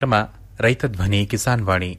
ನಮ್ಮ ರೈತ ಧ್ವನಿ ಕಿಸಾನ್ ವಾಣಿ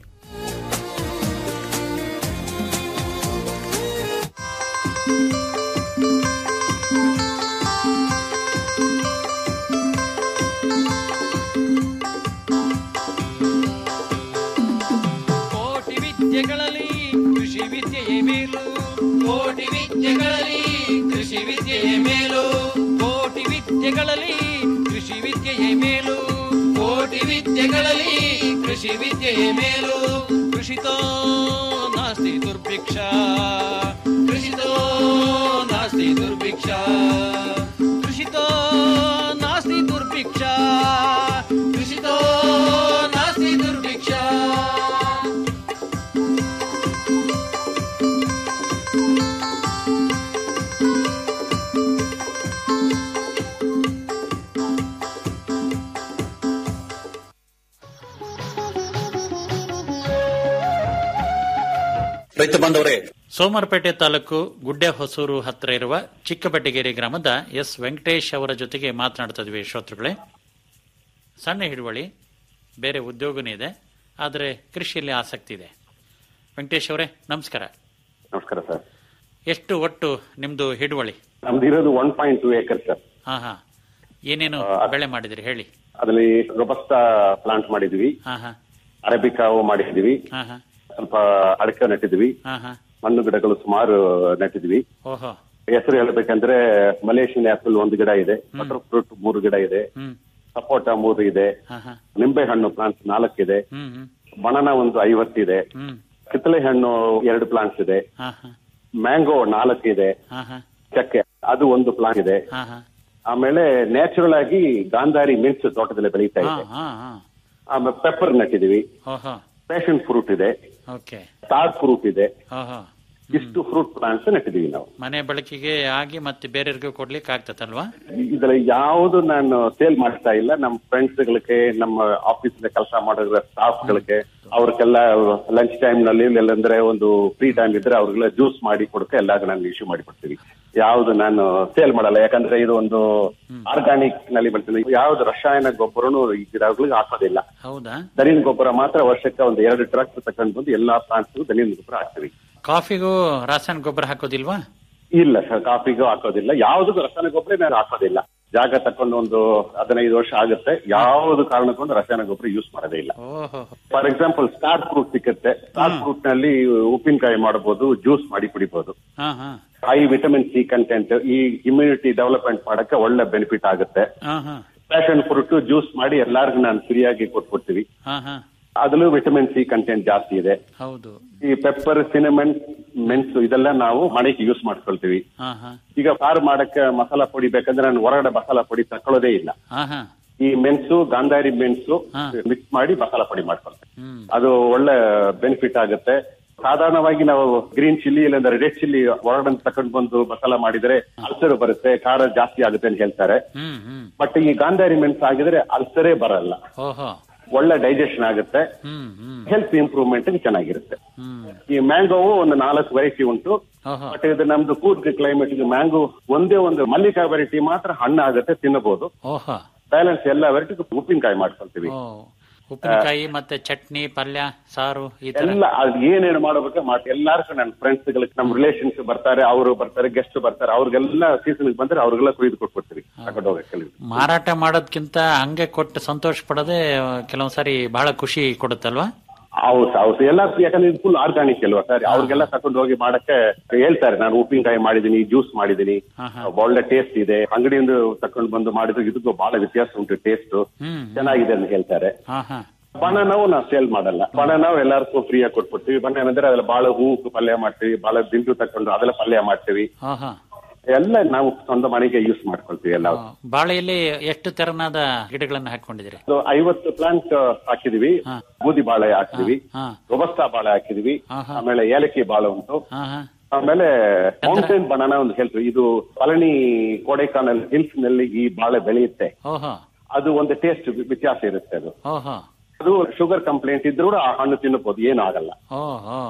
ಕೋಟಿ ವಿದ್ಯೆಗಳಲ್ಲಿ ಕೃಷಿ ವಿದ್ಯೆಯೇ ಮೇಲು ಕೋಟಿ ವಿದ್ಯೆಗಳಲ್ಲಿ ಕೃಷಿ ವಿದ್ಯೆಯೇ ಮೇಲು ಕೋಟಿ ವಿದ್ಯೆಗಳಲ್ಲಿ ಕೃಷಿ ವಿದ್ಯೆಯೇ ಮೇಲು ಕೋಟಿ ವಿದ್ಯೆಗಳಲ್ಲಿ ಕೃಷಿ ವಿದ್ಯೆಯೇ ಮೇಲು ಕೃಷಿತೋ ನಾಸ್ತಿ ದುರ್ಭಿಕ್ಷ ಕೃಷಿತೋ ನಾಸ್ತಿ ದುರ್ಭಿಕ್ಷ ಕೃಷಿತೋ ನಾಸ್ತಿ ದುರ್ಭಿಕ್ಷ ಕೃಷಿತೋ ನಾಸ್ತಿ ದುರ್ಭಿಕ್ಷ ರೈತ ಬಾಂಧವರೇ ಸೋಮವಾರಪೇಟೆ ತಾಲೂಕು ಗುಡ್ಡೆ ಹೊಸೂರು ಹತ್ತಿರ ಇರುವ ಚಿಕ್ಕಬೆಟ್ಟಗೇರಿ ಗ್ರಾಮದ ಎಸ್ ವೆಂಕಟೇಶ್ ಅವರ ಜೊತೆಗೆ ಮಾತನಾಡ್ತಾ ಇದ್ವಿ ಶ್ರೋತೃಗಳೇ ಸಣ್ಣ ಹಿಡುವಳಿ ಬೇರೆ ಉದ್ಯೋಗನೂ ಇದೆ ಆದರೆ ಕೃಷಿಯಲ್ಲಿ ಆಸಕ್ತಿ ಇದೆ ವೆಂಕಟೇಶ್ ಅವರೇ ನಮಸ್ಕಾರ ನಮಸ್ಕಾರ ಸರ್ ಎಷ್ಟು ಒಟ್ಟು ನಿಮ್ದು ಹಿಡುವಳಿ ನಮ್ದು ಇರೋದು one point two acre sir ಹಾ ಹಾ ಏನೇನು ಬೆಳೆ ಮಾಡಿದಿರಿ ಹೇಳಿ ಅದರಲ್ಲಿ ರೊಬಸ್ತಾ ಪ್ಲಾಂಟ್ ಮಾಡಿದ್ವಿ ಹಾ ಹಾ ಅರೇಬಿಕಾವು ಮಾಡಿದ್ವಿ ಹಾ ಹಾ ಸ್ವಲ್ಪ ಅಡಕೆ ನೆಟ್ಟಿದ್ವಿ ಹಾ ಹಾ ಹಣ್ಣು ಗಿಡಗಳು ಸುಮಾರು ನೆಟ್ಟಿದ್ವಿ ಓಹೋ ಹೆಸರು ಹೇಳ್ಬೇಕಂದ್ರೆ ಮಲೇಷಿಯನ್ ಆಪಲ್ ಒಂದು ಗಿಡ ಇದೆ ಬಟರ್ ಫ್ರೂಟ್ ಮೂರು ಗಿಡ ಇದೆ ಹ್ಮ್ ಸಪೋಟ ಮೂರು ಇದೆ ಹಾ ಹಾ ನಿಂಬೆ ಹಣ್ಣು ಪ್ಲಾಂಟ್ ನಾಲ್ಕಿದೆ ಹ್ಮ್ ಹ್ಮ್ ಬನಾನ ಒಂದು ಐವತ್ತಿದೆ ಹ್ಮ್ ಕಿತ್ತಳೆ ಹಣ್ಣು ಎರಡು ಪ್ಲಾಂಟ್ಸ್ ಇದೆ ಹಾ ಹಾ ಮ್ಯಾಂಗೋ ನಾಲ್ಕು ಇದೆ ಹಾ ಹಾ ಚಕ್ಕೆ ಅದು ಒಂದು ಪ್ಲಾಂಟ್ ಇದೆ ಹಾ ಹಾ ಆಮೇಲೆ ನ್ಯಾಚುರಲ್ ಆಗಿ ಗಾಂಧಾರಿ ಮಿರ್ಚ್ ತೋಟದಲ್ಲಿ ಬೆಳೀತಾ ಹಾ ಇದೆ ಹಾ ಹಾ ಆಮೇಲೆ ಪೆಪ್ಪರ್ ನೆಟ್ಟಿದೀವಿ ಓಹೋ ಪ್ಯಾಷನ್ ಫ್ರೂಟ್ ಇದೆ ಓಕೆ ಸ್ಟಾರ್ ಫ್ರೂಟ್ ಇದೆ ಓಹೋ ಇಷ್ಟು ಫ್ರೂಟ್ ಪ್ಲಾಂಟ್ಸ್ ನೆಟ್ಟಿದೀವಿ ನಾವು ಮನೆ ಬಳಕೆಗೆ ಆಗಿ ಮತ್ತೆ ಬೇರೆಯವ್ರಿಗೂ ಕೊಡ್ಲಿಕ್ಕೆ ಆಗ್ತದಲ್ವಾ ಇದ್ರಲ್ಲಿ ಯಾವುದು ನಾನು ಸೇಲ್ ಮಾಡ್ತಾ ಇಲ್ಲ ನಮ್ಮ ಫ್ರೆಂಡ್ಸ್ ಗಳಿಗೆ ನಮ್ಮ ಆಫೀಸ್ ಕೆಲಸ ಮಾಡಿರೋ ಸ್ಟಾಫ್ ಗಳಿಗೆ ಅವ್ರಿಗೆಲ್ಲ ಲಂಚ್ ಟೈಮ್ ನಲ್ಲಿ ಇಲ್ಲಂದ್ರೆ ಒಂದು ಫ್ರೀ ಟೈಮ್ ಇದ್ರೆ ಅವ್ರಿಗೆಲ್ಲ ಜ್ಯೂಸ್ ಮಾಡಿ ಕೊಡಕ್ಕೆ ಎಲ್ಲ ನಾನು ಇಶ್ಯೂ ಮಾಡಿ ಕೊಡ್ತೀವಿ ಯಾವ್ದು ನಾನು ಸೇಲ್ ಮಾಡಲ್ಲ ಯಾಕಂದ್ರೆ ಇದು ಒಂದು ಆರ್ಗಾನಿಕ್ ನಲ್ಲಿ ಬರ್ತದೆ ಯಾವ್ದು ರಸಾಯನ ಗೊಬ್ಬರನು ಈ ಗಿಡಗಳಿಗೆ ಹಾಕೋದಿಲ್ಲ ಹೌದಾ ದನಿನ ಗೊಬ್ಬರ ಮಾತ್ರ ವರ್ಷಕ್ಕೆ ಒಂದು ಎರಡು ಟ್ರಕ್ ತಗೊಂಡು ಬಂದು ಎಲ್ಲಾ ಪ್ಲಾಂಟ್ಸ್ ದನಿನ ಗೊಬ್ಬರ ಹಾಕ್ತೀವಿ ಕಾಫಿಗೂ ರಾಸಾಯನಿಕ ಗೊಬ್ಬರ ಹಾಕೋದಿಲ್ವಾ ಇಲ್ಲ ಸರ್ ಕಾಫಿಗೂ ಹಾಕೋದಿಲ್ಲ ಯಾವುದಕ್ಕೂ ರಸಾಯನ ಗೊಬ್ಬರ ನಾನು ಹಾಕೋದಿಲ್ಲ ಜಾಗ ತಕೊಂಡು ಒಂದು ಹದಿನೈದು ವರ್ಷ ಆಗುತ್ತೆ ಯಾವ್ದು ಕಾರಣಕ್ಕೊಂಡು ರಸಾಯನ ಗೊಬ್ಬರ ಯೂಸ್ ಮಾಡೋದೇ ಇಲ್ಲ ಓಹೋ ಫಾರ್ ಎಕ್ಸಾಂಪಲ್ ಸ್ಟಾರ್ ಫ್ರೂಟ್ ಸಿಕ್ಕತ್ತೆ ಸ್ಟಾರ್ ಫ್ರೂಟ್ ನಲ್ಲಿ ಉಪ್ಪಿನಕಾಯಿ ಮಾಡಬಹುದು ಜ್ಯೂಸ್ ಮಾಡಿ ಕುಡಿಬಹುದು ಹಾ ಹಾ ಹೈ ವಿಟಮಿನ್ ಸಿ ಕಂಟೆಂಟ್ ಈ ಇಮ್ಯುನಿಟಿ ಡೆವಲಪ್ಮೆಂಟ್ ಮಾಡಕ್ಕೆ ಒಳ್ಳೆ ಬೆನಿಫಿಟ್ ಆಗುತ್ತೆ ಹಾ ಹಾ ಪ್ಯಾಷನ್ ಫ್ರೂಟ್ ಜ್ಯೂಸ್ ಮಾಡಿ ಎಲ್ಲಾರ್ಗು ನಾನು ಫ್ರೀಯಾಗಿ ಕೊಟ್ಬಿಡ್ತೀವಿ ಹಾ ಹಾ ಅದರಲ್ಲೂ ವಿಟಮಿನ್ ಸಿ ಕಂಟೆಂಟ್ ಜಾಸ್ತಿ ಇದೆ ಹೌದು ಈ ಪೆಪ್ಪರ್ ಸಿನಮನ್ ಮೆಣಸು ಇದೆಲ್ಲ ನಾವು ಮನೆಗೆ ಯೂಸ್ ಮಾಡ್ಕೊಳ್ತೀವಿ ಹಾ ಹಾ ಈಗ ಸಾರು ಮಾಡಕ್ಕೆ ಮಸಾಲಾ ಪುಡಿ ಬೇಕಂದ್ರೆ ನಾನು ಹೊರಗಡೆ ಮಸಾಲಾ ಪುಡಿ ತಕೊಳ್ಳೋದೇ ಇಲ್ಲ ಹಾ ಹಾ ಈ ಮೆಣಸು ಗಾಂಧಾರಿ ಮೆಣಸು ಹಾ. ಮಿಕ್ಸ್ ಮಾಡಿ ಮಸಾಲಾ ಪುಡಿ ಮಾಡ್ಕೊಳ್ತೇವೆ ಹ್ಮ್ ಅದು ಒಳ್ಳೆ ಬೆನಿಫಿಟ್ ಆಗುತ್ತೆ ಸಾಧಾರಣವಾಗಿ ನಾವು ಗ್ರೀನ್ ಚಿಲ್ಲಿ ಇಲ್ಲಾಂದ್ರೆ ರೆಡ್ ಚಿಲ್ಲಿ ಹೊರಗಡೆ ತಕೊಂಡ್ ಬಂದು ಮಸಾಲಾ ಮಾಡಿದ್ರೆ ಅಲ್ಸರ್ ಬರುತ್ತೆ ಖಾರ ಜಾಸ್ತಿ ಆಗುತ್ತೆ ಅಂತ ಹೇಳ್ತಾರೆ ಹ್ಮ್ ಹ್ಮ್ ಬಟ್ ಈ ಗಾಂಧಾರಿ ಮೆಣಸು ಆಗಿದ್ರೆ ಅಲ್ಸರೇ ಬರಲ್ಲ ಓಹೋ ಒಳ್ಳೆ ಡೈಜೆಷನ್ ಆಗುತ್ತೆ ಹ್ಮ್ ಹ್ಮ್ ಹೆಲ್ತ್ ಇಂಪ್ರೂವ್ಮೆಂಟ್ ಚೆನ್ನಾಗಿರುತ್ತೆ ಹ್ಮ್ ಈ ಮ್ಯಾಂಗೋವು ಒಂದು ನಾಲ್ಕು ವೆರೈಟಿ ಉಂಟು ಓಹೋ ಬಟ್ ಇದು ನಮ್ದು ಕೂರ್ಗ್ ಕ್ಲೈಮೇಟ್ ಮ್ಯಾಂಗೋ ಒಂದೇ ಒಂದು ಮಲ್ಲಿಕಾ ವೆರೈಟಿ ಮಾತ್ರ ಹಣ್ಣು ಆಗುತ್ತೆ ತಿನ್ನಬಹುದು ಓಹೋ ಬ್ಯಾಲೆನ್ಸ್ ಎಲ್ಲ ವೆರೈಟಿ ಉಪ್ಪಿನಕಾಯಿ ಮಾಡ್ಕೊಳ್ತೀವಿ ಓ ಉಪ್ಪಿನಕಾಯಿ ಮತ್ತೆ ಚಟ್ನಿ ಪಲ್ಯ ಸಾರು ಈ ತರ ಎಲ್ಲ ಅದು ಏನೇನು ಮಾಡಬೇಕು ಮಾಡಿ ಎಲ್ಲಾರ್ಗು ನನ್ನ ಫ್ರೆಂಡ್ಸ್ ಗಳಿಗೆ ನಮ್ಮ ರಿಲೇಷನ್ಸ್ ಬರ್ತಾರೆ ಅವರು ಬರ್ತಾರೆ ಗೆಸ್ಟ್ ಬರ್ತಾರೆ ಅವ್ರಿಗೆಲ್ಲ ಸೀಸನ್ ಬಂದ್ರೆ ಅವ್ರಿಗೆಲ್ಲ ಕುಯ್ದು ಕೊಟ್ಬಿಡ್ತೀವಿ ತಗೊಂಡು ಹೋಗಕ್ಕೆ ಮಾರಾಟ ಮಾಡೋದ್ಕಿಂತ ಹಂಗೆ ಕೊಟ್ಟು ಸಂತೋಷ ಪಡೋದೇ ಕೆಲವೊಂದ್ ಸಾರಿ ಬಹಳ ಖುಷಿ ಕೊಡುತ್ತಲ್ವಾ ಹೌದು ಹೌದು ಎಲ್ಲ ಯಾಕಂದ್ರೆ ಇದು ಫುಲ್ ಆರ್ಗಾನಿಕ್ ಅಲ್ವಾ ಸರ್ ಅವ್ರಿಗೆಲ್ಲ ತಗೊಂಡು ಹೋಗಿ ಮಾಡಕ್ಕೆ ಹೇಳ್ತಾರೆ ನಾನು ಉಪ್ಪಿನಕಾಯಿ ಮಾಡಿದೀನಿ ಜ್ಯೂಸ್ ಮಾಡಿದೀನಿ ಹಾ, ಹಾ. ಒಳ್ಳೆ ಟೇಸ್ಟ್ ಇದೆ ಅಂಗಡಿಯಿಂದ ತಕೊಂಡು ಬಂದು ಮಾಡಿದ್ರೆ ಇದಕ್ಕೂ ಬಹಳ ವ್ಯತ್ಯಾಸ ಉಂಟು ಟೇಸ್ಟ್ ಹ್ಮ್ ಚೆನ್ನಾಗಿದೆ ಅಂತ ಹೇಳ್ತಾರೆ ಹಾ ಹಾ ಬನಾನಾವು ನಾವು ಸೇಲ್ ಮಾಡಲ್ಲ ಬನಾನಾವು ಎಲ್ಲರಿಗೂ ಫ್ರೀ ಆಗಿ ಕೊಟ್ಬಿಡ್ತೀವಿ ಬನಾನ ಅಂದ್ರೆ ಅದ್ರಲ್ಲಿ ಬಹಳ ಹೂವು ಪಲ್ಯ ಮಾಡ್ತೀವಿ ಬಹಳ ದಿಂಡು ತಕೊಂಡು ಅದೆಲ್ಲ ಪಲ್ಯ ಮಾಡ್ತೀವಿ ಹಾ ಹಾ ಎಲ್ಲ ನಾವು ಸ್ವಂತ ಮನೆಗೆ ಯೂಸ್ ಮಾಡ್ಕೊಳ್ತೀವಿ ಎಲ್ಲ ಬಾಳೆಯಲ್ಲಿ ಎಷ್ಟು ತೆರನಾದ ಗಿಡಗಳನ್ನ ಹಾಕೊಂಡಿದ್ದೀರಿ So, ಐವತ್ತು ಪ್ಲಾಂಟ್ ಹಾಕಿದೀವಿ ಹಾ. ಬೂದಿ ಬಾಳೆ ಹಾಕಿದೀವಿ ಹಾ ರೊಬಸ್ತಾ ಬಾಳೆ ಹಾಕಿದೀವಿ ಹಾ, ಹಾ. ಆಮೇಲೆ ಏಲಕ್ಕಿ ಬಾಳೆ ಉಂಟು ಹಾ ಹಾ ಆಮೇಲೆ ಮೌಂಟೇನ್ ಬನಾನ ಒಂದು ಹೇಳ್ತೀವಿ ಇದು ಪಳನಿ ಕೊಡೈಕಾನಲ್ ಹಿಲ್ಸ್ ನಲ್ಲಿ ಈ ಬಾಳೆ ಬೆಳೆಯುತ್ತೆ ಓಹೋ ಅದು ಒಂದು ಟೇಸ್ಟ್ ವ್ಯತ್ಯಾಸ ಇರುತ್ತೆ ಅದು ಓಹೋ ಅದು ಶುಗರ್ ಕಂಪ್ಲೇಂಟ್ ಇದ್ರೂ ಕೂಡ ಆ ಹಣ್ಣು ತಿನ್ನಬಹುದು ಏನು ಆಗಲ್ಲ ಓಹೋ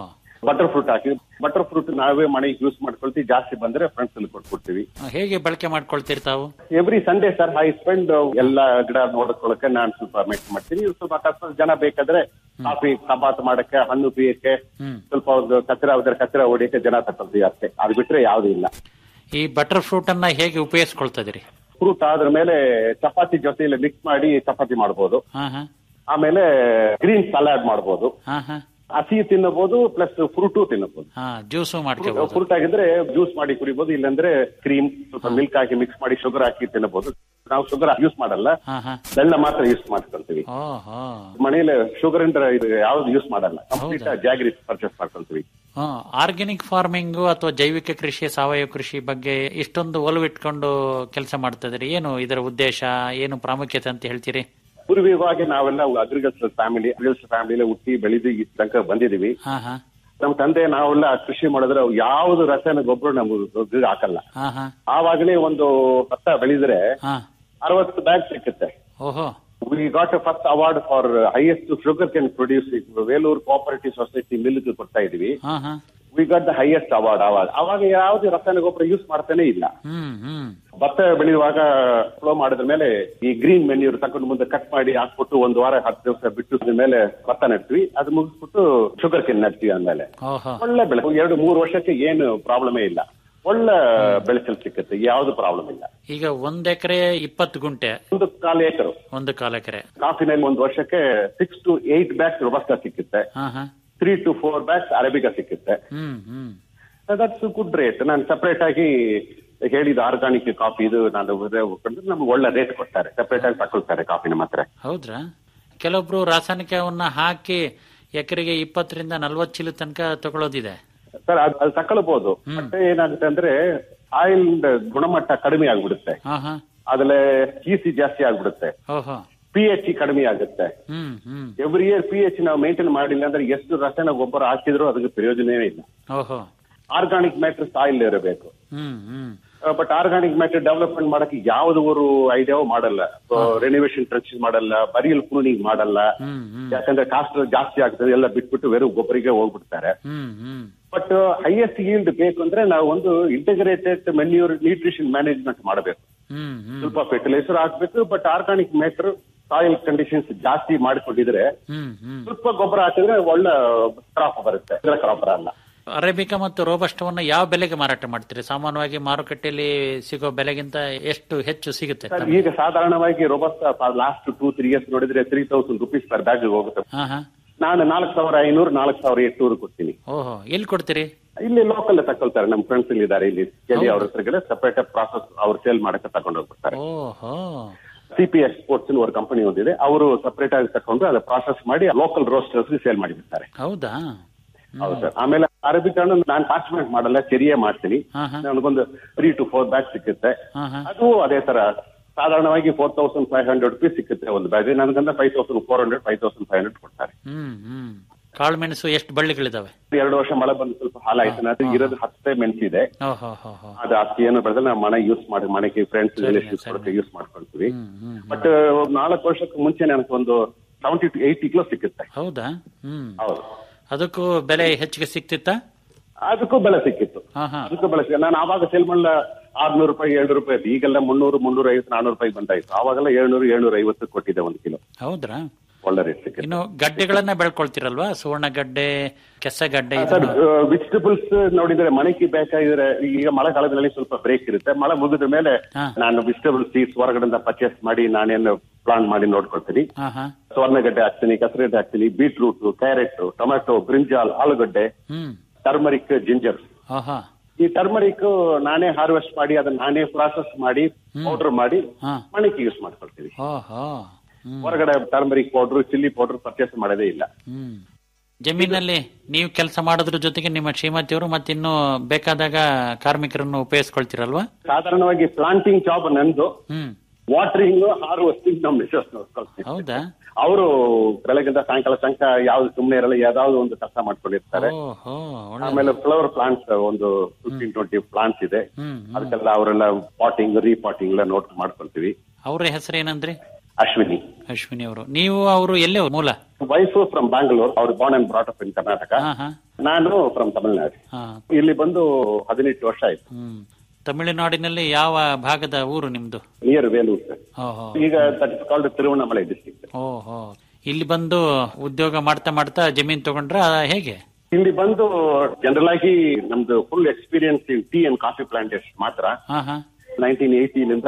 ಬಟರ್ ಫ್ರೂಟ್ ಹಾಕಿ ಬಟರ್ ಫ್ರೂಟ್ ನಾವೇ ಮನೆಗೆ ಯೂಸ್ ಮಾಡ್ಕೊಳ್ತೀವಿ ಜಾಸ್ತಿ ಬಂದ್ರೆ ಫ್ರೆಂಡ್ಸ್ ಅಲ್ಲಿ ಕೊಟ್ಬಿಡ್ತೀವಿ ಹೇಗೆ ಬಳಕೆ ಮಾಡ್ಕೊಳ್ತೀರಿ ತಾವು every Sunday sir I spend ಎಲ್ಲ ಗಿಡ ನೋಡ್ಕೊಳಕ್ಕೆ ನಾನು ಸ್ವಲ್ಪ ಮೇಕ್ ಮಾಡ್ತೀನಿ ಸ್ವಲ್ಪ ಅಕಸ್ಮಾತ್ ಜನ ಬೇಕಾದ್ರೆ ಕಾಫಿ ಕಬಾತ್ ಮಾಡಕ್ಕೆ ಹಣ್ಣು ಪೀಯಕ್ಕೆ ಹ್ಮ್. ಸ್ವಲ್ಪ ಒಂದು ಕಚರ ಹೋದ್ರೆ ಕಚರ ಹೊಡಿಯಕ್ಕೆ ಜನ ತಗೊಳ್ತೀವಿ ಅಷ್ಟೇ ಅದು ಬಿಟ್ರೆ ಯಾವ್ದು ಇಲ್ಲ ಈ ಬಟರ್ ಫ್ರೂಟ್ ಅನ್ನ ಹೇಗೆ ಉಪಯೋಗಿಸ್ಕೊಳ್ತಾ ಇದೀರಿ ಫ್ರೂಟ್ ಆದ್ರ ಮೇಲೆ ಚಪಾತಿ ಜೊತೆಯಲ್ಲಿ ಮಿಕ್ಸ್ ಮಾಡಿ ಚಪಾತಿ ಮಾಡ್ಬೋದು ಹಾ ಹಾ ಆಮೇಲೆ ಗ್ರೀನ್ ಸಲಾಡ್ ಮಾಡ್ಬೋದು ಹಾ ಹಾ ಹಸಿ ತಿನ್ನಬಹುದು ಪ್ಲಸ್ ಫ್ರೂಟು ತಿನ್ನಬಹುದು ಹಾ ಜ್ಯೂಸು ಮಾಡ್ಕೋಬಹುದು ಫ್ರೂಟ್ ಆಗಿದ್ರೆ ಜ್ಯೂಸ್ ಮಾಡಿ ಕುಡಿಬಹುದು ಇಲ್ಲಾಂದ್ರೆ ಕ್ರೀಮ್ ಸ್ವಲ್ಪ ಮಿಲ್ಕ್ ಹಾಕಿ ಮಿಕ್ಸ್ ಮಾಡಿ ಶುಗರ್ ಹಾಕಿ ತಿನ್ನಬಹುದು ನಾವು ಶುಗರ್ ಯೂಸ್ ಮಾಡಲ್ಲ ಹಾ ಹಾ ಬೆಲ್ಲ ಮಾತ್ರ ಯೂಸ್ ಮಾಡ್ಕೊಂತೀವಿ ಓಹೋ ಮನೆಯಲ್ಲಿ ಶುಗರ್ ಇಂದ ಇದು ಯಾವ್ದು ಯೂಸ್ ಮಾಡಲ್ಲ ಕಂಪ್ಲೀಟ್ ಜಾಗ್ರಿ ಪರ್ಚೇಸ್ ಮಾಡ್ಕೊಂತೀವಿ ಆರ್ಗ್ಯಾನಿಕ್ ಫಾರ್ಮಿಂಗ್ ಅಥವಾ ಜೈವಿಕ ಕೃಷಿ ಸಾವಯವ ಕೃಷಿ ಬಗ್ಗೆ ಇಷ್ಟೊಂದು ಒಲವಿಟ್ಕೊಂಡು ಕೆಲಸ ಮಾಡ್ತಾ ಇದ್ರಿ ಏನು ಇದರ ಉದ್ದೇಶ ಏನು ಪ್ರಾಮುಖ್ಯತೆ ಅಂತ ಹೇಳ್ತೀರಿ ಪೂರ್ವಿಕವಾಗಿ ನಾವೆಲ್ಲ ಅಗ್ರಿಕಲ್ಚರ್ ಫ್ಯಾಮಿಲಿ ಅಗ್ರಿಕಲ್ಚರ್ ಫ್ಯಾಮಿಲಿ ಹುಟ್ಟಿ ಬೆಳೆದು ಈ ತನಕ ಬಂದಿದೀವಿ ಹಾ ಹಾ ನಮ್ಮ ತಂದೆ ನಾವೆಲ್ಲ ಕೃಷಿ ಮಾಡಿದ್ರೆ ಯಾವ್ದು ರಸಾಯನ ಗೊಬ್ಬರ ನಮ್ಗೆ ಹಾಕಲ್ಲ ಹಾ ಹಾ ಆವಾಗಲೇ ಒಂದು ಭತ್ತ ಬೆಳೆದ್ರೆ ಹಾ ಅರವತ್ತು ಬ್ಯಾಗ್ ಸಿಕ್ಕುತ್ತೆ ಓಹೋ we got first award for highest sugar cane produce Velur cooperative society milk ಕೊಡ್ತಾ ಇದೀವಿ ಹಾ ಹಾ we got the highest award ಅವಾಗ ಅವಾಗ ಯಾವುದೇ ರಸಾಯನ ಗೊಬ್ಬರ ಯೂಸ್ ಮಾಡ್ತಾನೆ ಇಲ್ಲ ಹ್ಮ್ ಹ್ಮ್ ಭತ್ತ ಬೆಳೆಯುವಾಗ ಫ್ಲೋ ಮಾಡಿದ ಮೇಲೆ ಈ ಗ್ರೀನ್ ಮೆನ್ಯೂರ್ ತಕೊಂಡು ಮುಂದೆ ಕಟ್ ಮಾಡಿ ಹಾಕ್ಬಿಟ್ಟು ಒಂದು ವಾರ ಹತ್ತು ದಿವಸ ಬಿಟ್ಟು ಮೇಲೆ ಭತ್ತ ನೆಡ್ತೀವಿ ಅದು ಮುಗಿಸ್ಬಿಟ್ಟು ಶುಗರ್ ಕೆನ್ ನೆಡ್ತೀವಿ ಅಂದ್ಮೇಲೆ ಓಹೋ ಒಳ್ಳೆ ಬೆಳೆ ಎರಡು ಮೂರು ವರ್ಷಕ್ಕೆ ಏನು ಪ್ರಾಬ್ಲಮೇ ಇಲ್ಲ ಒಳ್ಳೆ ಬೆಳೆಸಲ್ ಸಿಕ್ಕುತ್ತೆ ಯಾವ್ದು ಪ್ರಾಬ್ಲಮ್ ಇಲ್ಲ ಈಗ ಒಂದ್ ಎಕರೆ ಇಪ್ಪತ್ತು ಗುಂಟೆ ಒಂದು ಕಾಲು ಏಕರು ಒಂದು ಕಾಲ ಎಕರೆ ಕಾಫಿನಲ್ಲಿ ಒಂದು ವರ್ಷಕ್ಕೆ six to eight bags robusta ಸಿಕ್ಕುತ್ತೆ ಹಾ ಹಾ three to four bags arabica ಸಿಕ್ಕುತ್ತೆ hmm hmm that's good rate ನಾನು ಸಪರೇಟ್ ಆಗಿ ಹೇಳಿದ ಆರ್ಗಾನಿಕ್ ಕಾಫಿ ಇದು ನಾನು ಹೋಗ್ಕೊಂಡ್ರೆ ನಮ್ಗೆ ಒಳ್ಳೆ ರೇಟ್ ಕೊಡ್ತಾರೆ ಸಪರೇಟ್ ಆಗಿ ತಗೊಳ್ತಾರೆ ಕಾಫಿ ನಮ್ಮ ಹತ್ರ ಹೌದ್ರಾ ಕೆಲವೊಬ್ರು ರಾಸಾಯನಿಕವನ್ನ ಹಾಕಿ ಎಕರೆಗೆ ಇಪ್ಪತ್ತರಿಂದ ನಲ್ವತ್ತು ಚೀಲ ತನಕ ತಗೊಳ್ಳೋದಿದೆ ಸರ್ ಅದು ಅದು ತಗೊಳ್ಬಹುದು ಮತ್ತೆ ಏನಾಗುತ್ತೆ ಅಂದ್ರೆ ಆಯಿಲ್ ಗುಣಮಟ್ಟ ಕಡಿಮೆ ಆಗ್ಬಿಡುತ್ತೆ ಹಾ ಹಾ ಆಮೇಲೆ ಈಸಿ ಜಾಸ್ತಿ ಆಗ್ಬಿಡುತ್ತೆ ಓಹೋ ಪಿ ಎಚ್ ಕಡಿಮೆ ಆಗುತ್ತೆ hmm hmm every year P H ನಾವು ಮೇಂಟೈನ್ ಮಾಡಿಲ್ಲ ಅಂದ್ರೆ ಎಷ್ಟು ರಸಾಯನ ಗೊಬ್ಬರ ಹಾಕಿದ್ರು ಅದಕ್ಕೆ ಪ್ರಯೋಜನವೇ ಇಲ್ಲ ಓಹೋ ಆರ್ಗಾನಿಕ್ ಮ್ಯಾಟರ್ ಸಾಯಿಲ್ ಇರಬೇಕು hmm hmm but organic matter development ಮಾಡಕ್ಕೆ ಯಾವುದವರು ಐಡಿಯಾವು ಮಾಡಲ್ಲ ರೆನಿವೇಶನ್ ಟ್ರಚ್ ಮಾಡಲ್ಲ ಬರಿಯಲ್ ಪ್ರೂನಿಂಗ್ ಮಾಡಲ್ಲ ಹ್ಮ್ ಹ್ಮ್ ಯಾಕಂದ್ರೆ ಕಾಸ್ಟ್ ಜಾಸ್ತಿ ಆಗ್ತದೆ ಎಲ್ಲ ಬಿಟ್ಬಿಟ್ಟು ಬೇರೆ ಗೊಬ್ಬರಿಗೆ ಹೋಗ್ಬಿಡ್ತಾರೆ hmm hmm but highest yield ಬೇಕು ಅಂದ್ರೆ ನಾವು ಒಂದು ಇಂಟಿಗ್ರೇಟೆಡ್ ಮೆನ್ಯೂರ್ ನ್ಯೂಟ್ರಿಷನ್ ಮ್ಯಾನೇಜ್ಮೆಂಟ್ ಮಾಡಬೇಕು ಹ್ಮ್ ಹ್ಮ್ ಸ್ವಲ್ಪ ಫರ್ಟಿಲೈಸರ್ ಹಾಕ್ಬೇಕು but organic matter soil conditions ಜಾಸ್ತಿ ಮಾಡಿಕೊಂಡಿದ್ರೆ ಹ್ಮ್ ಹ್ಮ್ ಸ್ವಲ್ಪ ಗೊಬ್ಬರ ಹಾಕಿದ್ರೆ ಒಳ್ಳೆ ಕ್ರಾಪ್ ಬರುತ್ತೆ ಕ್ರಾಪ್ ಬರಲ್ಲ ಅರೇಬಿಕಾ ಮತ್ತು ರೋಬಸ್ಟವನ್ನ ಯಾವ ಬೆಲೆಗೆ ಮಾರಾಟ ಮಾಡ್ತೀರಿ ಸಾಮಾನ್ಯವಾಗಿ ಮಾರುಕಟ್ಟೆಯಲ್ಲಿ ಸಿಗೋ ಬೆಲೆಗಿಂತ ಎಷ್ಟು ಹೆಚ್ಚು ಸಿಗುತ್ತೆ ಸರ್ ಈಗ ಸಾಧಾರಣವಾಗಿ robusta last two three years ನೋಡಿದ್ರೆ three thousand rupees per bag ಹೋಗುತ್ತೆ ಹಾ ಹಾ ನಾನು ನಾಲ್ಕು ಸಾವಿರ ಐನೂರು ನಾಲ್ಕು ಸಾವಿರ ಎಂಟುನೂರು ಕೊಡ್ತೀನಿ ಓಹೋ ಎಲ್ಲಿ ಕೊಡ್ತೀರಿ ಇಲ್ಲಿ ಲೋಕಲ್ ತಗೊಳ್ತಾರೆ ನಮ್ಮ ಫ್ರೆಂಡ್ಸ್ ಇಲ್ಲಿ ಇದ್ದಾರೆ ಇಲ್ಲಿ ಕೇಳಿ ಅವ್ರ ಹತ್ರಗಡೆ ಸಪರೇಟ್ ಪ್ರಾಸೆಸ್ ಅವ್ರು ಸೇಲ್ ಮಾಡಕ್ಕೆ ತಗೊಂಡು ಹೋಗ್ಬಿಡ್ತಾರೆ ಓಹೋ ಸಿ ಪಿ ಎಕ್ಸ್ಪೋರ್ಟ್ಸ್ ஒரு ಕಂಪನಿ ಒಂದಿದೆ ಅವರು ಸಪರೇಟ್ ಆಗಿ ತಕೊಂಡು ಅದನ್ನ ಪ್ರಾಸೆಸ್ ಮಾಡಿ ಲೋಕಲ್ ರೋಸ್ಟರ್ಸ್ ಸೇಲ್ ಮಾಡಿಬಿಡ್ತಾರೆ ಹೌದಾ ಹೌದು ಸರ್ ಆಮೇಲೆ ಅರಬಿಕ್ ಹಣ್ಣು ನಾನು ಕಾನ್ಸಂಟ್ರೇಟ್ ಮಾಡಲ್ಲ ಚೆರಿಯೇ ಮಾಡ್ತೀನಿ ಹಾ ಹಾ ನನಗೊಂದು ತ್ರೀ ಟು ಫೋರ್ ಬ್ಯಾಗ್ ಸಿಕ್ಕುತ್ತೆ ಹಾ ಹಾ ಅದು ಅದೇ ತರ ಸಾಧಾರಣವಾಗಿ four thousand five hundred rupees ಸಿಕ್ಕುತ್ತೆ ಒಂದು ಬ್ಯಾಗ್ ನನಗಂದ್ರೆ five thousand four hundred five thousand five hundred ಕೊಡ್ತಾರೆ ಹ್ಮ್ ಹ್ಮ್ ಕಾಳುಮೆಣಸು ಎಷ್ಟು ಬಳ್ಳಿಗಳಿದಾವೆ ಎರಡು ವರ್ಷ ಮಳೆ ಬಂದು ಸ್ವಲ್ಪ ಹಾಲಾಯ್ತು ಅದು ಇರೋದು ಹತ್ತೇ ಮೆಣಸಿದೆ ಓಹೋ ಹೋ ಹೋ ಅದು ಅಷ್ಟು ಏನು ಬೆಳೆದ್ರೆ ನಾವು ಮನೆ ಯೂಸ್ ಮಾಡಿ ಮನೆಗೆ ಫ್ರೆಂಡ್ಸ್ ರಿಲೇಷನ್ಸ್ ಕೊಡಕ್ಕೆ ಯೂಸ್ ಮಾಡ್ಕೊಳ್ತೀವಿ ಹ್ಮ್ ಹ್ಮ್ ಬಟ್ ನಾಲ್ಕು ವರ್ಷಕ್ಕೆ ಮುಂಚೆ ನನಗೆ ಒಂದು ಸೆವೆಂಟಿ ಟು ಏಯ್ಟಿ ಕಿಲೋ ಸಿಕ್ಕುತ್ತೆ ಹೌದಾ ಹ್ಮ್ ಹೌದು ಅದಕ್ಕೂ ಬೆಲೆ ಹೆಚ್ಚಿಗೆ ಸಿಕ್ತಿತ್ತಾ ಅದಕ್ಕೂ ಬೆಲೆ ಸಿಕ್ಕಿತ್ತು ಹಾ ಹಾ ಅದಕ್ಕೂ ಬೆಲೆ ಸಿಕ್ಕ ನಾನು ಆವಾಗ ಸೇಲ್ ಮಾಡಲ ಆರ್ನೂರು ರೂಪಾಯಿ ಏಳ್ನೂರು ರೂಪಾಯಿ ಇತ್ತು. ಈಗೆಲ್ಲ ಮುನ್ನೂರು ಮುನ್ನೂರ ಐವತ್ತು ನಾನೂರು ರೂಪಾಯಿ ಬಂದಾಯ್ತು ಆವಾಗೆಲ್ಲ ಏಳ್ನೂರು ಏಳ್ನೂರ ಐವತ್ತು ಕೊಟ್ಟಿದ್ದೆ ಒಂದು ಕಿಲೋ ಹೌದ್ರಾ ಒಳ್ಳೆ ರೇಟ್ ಸಿಕ್ಕಿತ್ತು ಇನ್ನು ಗಡ್ಡೆಗಳನ್ನ ಬೆಳ್ಕೊಳ್ತಿರಲ್ವಾ ಸುವರ್ಣ ಗಡ್ಡೆ ಕೆಸಗಡ್ಡೆ ಸರ್ ಇದನ್ನ ವೆಜಿಟೇಬಲ್ಸ್ ನೋಡಿದ್ರೆ ಮನೆಗೆ ಬೇಕಾಗಿದ್ರೆ ಈಗ ಮಳೆಗಾಲದಲ್ಲಿ ಸ್ವಲ್ಪ ಬ್ರೇಕ್ ಇರುತ್ತೆ ಮಳೆ ಮುಗಿದ ಮೇಲೆ ಹಾ. ನಾನು ವೆಜಿಟೇಬಲ್ ಸೀಡ್ಸ್ ಹೊರಗಡೆಯಿಂದ ಪರ್ಚೇಸ್ ಮಾಡಿ ನಾನೇನು ಪ್ಲಾನ್ ಮಾಡಿ ನೋಡ್ಕೊಳ್ತೀನಿ ಹಾ ಹಾ ಸ್ವರ್ಣಗಡ್ಡೆ ಹಾಕ್ತೀನಿ ಕಸರಗಡ್ಡೆ ಹಾಕ್ತೀನಿ ಬೀಟ್ರೂಟ್ ಕ್ಯಾರೆಟ್ ಟೊಮ್ಯಾಟೊ ಬ್ರಿಂಜಾಲ್ ಆಲೂಗಡ್ಡೆ ಹ್ಮ್ ಟರ್ಮರಿಕ್ ಜಿಂಜರ್ ಆಹಾ ಈ ಟರ್ಮರಿಕ್ ನಾನೇ ಹಾರ್ವೆಸ್ಟ್ ಮಾಡಿ ಅದನ್ನ ನಾನೇ ಪ್ರಾಸೆಸ್ ಮಾಡಿ ಪೌಡರ್ ಮಾಡಿ ಹಾ ಮನೆಗೆ ಯೂಸ್ ಮಾಡ್ಕೊಳ್ತೀವಿ ಓಹೋ ಹ್ಮ್ ಹೊರಗಡೆ turmeric powder chilli powder purchase ಮಾಡೋದೇ ಇಲ್ಲ ಹ್ಮ್ ಜಮೀನಲ್ಲಿ ನೀವು ಕೆಲಸ ಮಾಡೋದ್ರ ಜೊತೆಗೆ ನಿಮ್ಮ ಶ್ರೀಮತಿಯವರು ಮತ್ತಿನ್ನು ಬೇಕಾದಾಗ ಕಾರ್ಮಿಕರನ್ನು ಉಪಯೋಗಿಸ್ಕೊಳ್ತಿರಲ್ವಾ ಸಾಧಾರಣವಾಗಿ ಪ್ಲಾಂಟಿಂಗ್ ಜಾಬ್ ನಂದು ಹ್ಮ್ ವಾಟರಿಂಗ್ ಹಾರ್ವೆಸ್ಟಿಂಗ್ ನಮ್ಮ ಮಿಸಸ್ ನೋಡ್ಕೊಳ್ತೀವಿ ಹೌದಾ ಅವರು ಬೆಳಗಿಂದ ಸಾಯಂಕಾಲ ತನಕ ಯಾವ್ದು ಸುಮ್ಮನೆ ಇರಲ್ಲ ಯಾವ್ದಾವ್ದು ಒಂದು ಕೆಲಸ ಮಾಡ್ಕೊಂಡಿರ್ತಾರೆ ಓಹೋ ಒಳ್ಳೆ ಆಮೇಲೆ ಫ್ಲವರ್ ಪ್ಲಾಂಟ್ಸ್ ಒಂದು ಫಿಫ್ಟೀನ್ ಟ್ವೆಂಟಿ ಪ್ಲಾಂಟ್ಸ್ ಇದೆ ಹ್ಮ್ ಹ್ಮ್ ಅದಕ್ಕೆಲ್ಲ ಅವರೆಲ್ಲ ಪಾಟಿಂಗ್ ರೀಪಾಟಿಂಗ್ ಎಲ್ಲ ನೋಟ್ ಮಾಡ್ಕೊಳ್ತೀವಿ ಅವ್ರ ಹೆಸರು ಏನಂದ್ರಿ ಅಶ್ವಿನಿ ಅಶ್ವಿನಿ ಅವರು ನೀವು ಅವರು ಎಲ್ಲೇ ಮೂಲ ವೈಫ್ ಫ್ರಮ್ ಬ್ಯಾಂಗ್ಳೂರ್ ಅವ್ರು born and brought up in Karnataka ಹಾ ಹಾ ನಾನು ಫ್ರಮ್ ತಮಿಳ್ನಾಡು ಹಾ ಇಲ್ಲಿ ಬಂದು ಹದಿನೆಂಟು ವರ್ಷ ಆಯ್ತು ಹ್ಮ್ ತಮಿಳುನಾಡಿನಲ್ಲಿ ಯಾವ ಭಾಗದ ಊರು ನಿಮ್ದು ನಿಯರ್ ವೇಲೂರ್ ಸರ್ ಓಹೋ ಈಗ that is called Tiruvannamalai district ಓಹೋ ಇಲ್ಲಿ ಬಂದು ಉದ್ಯೋಗ ಮಾಡ್ತಾ ಮಾಡ್ತಾ ಜಮೀನ್ ತಗೊಂಡ್ರ ಹೇಗೆ ಇಲ್ಲಿ ಬಂದು ಜನರಲ್ ಆಗಿ ನಮ್ದು full experience in tea and coffee plantation ಮಾತ್ರ ಹಾ ಹಾ ನೈನ್ಟೀನ್ ಏಯ್ಟಿನಿಂದ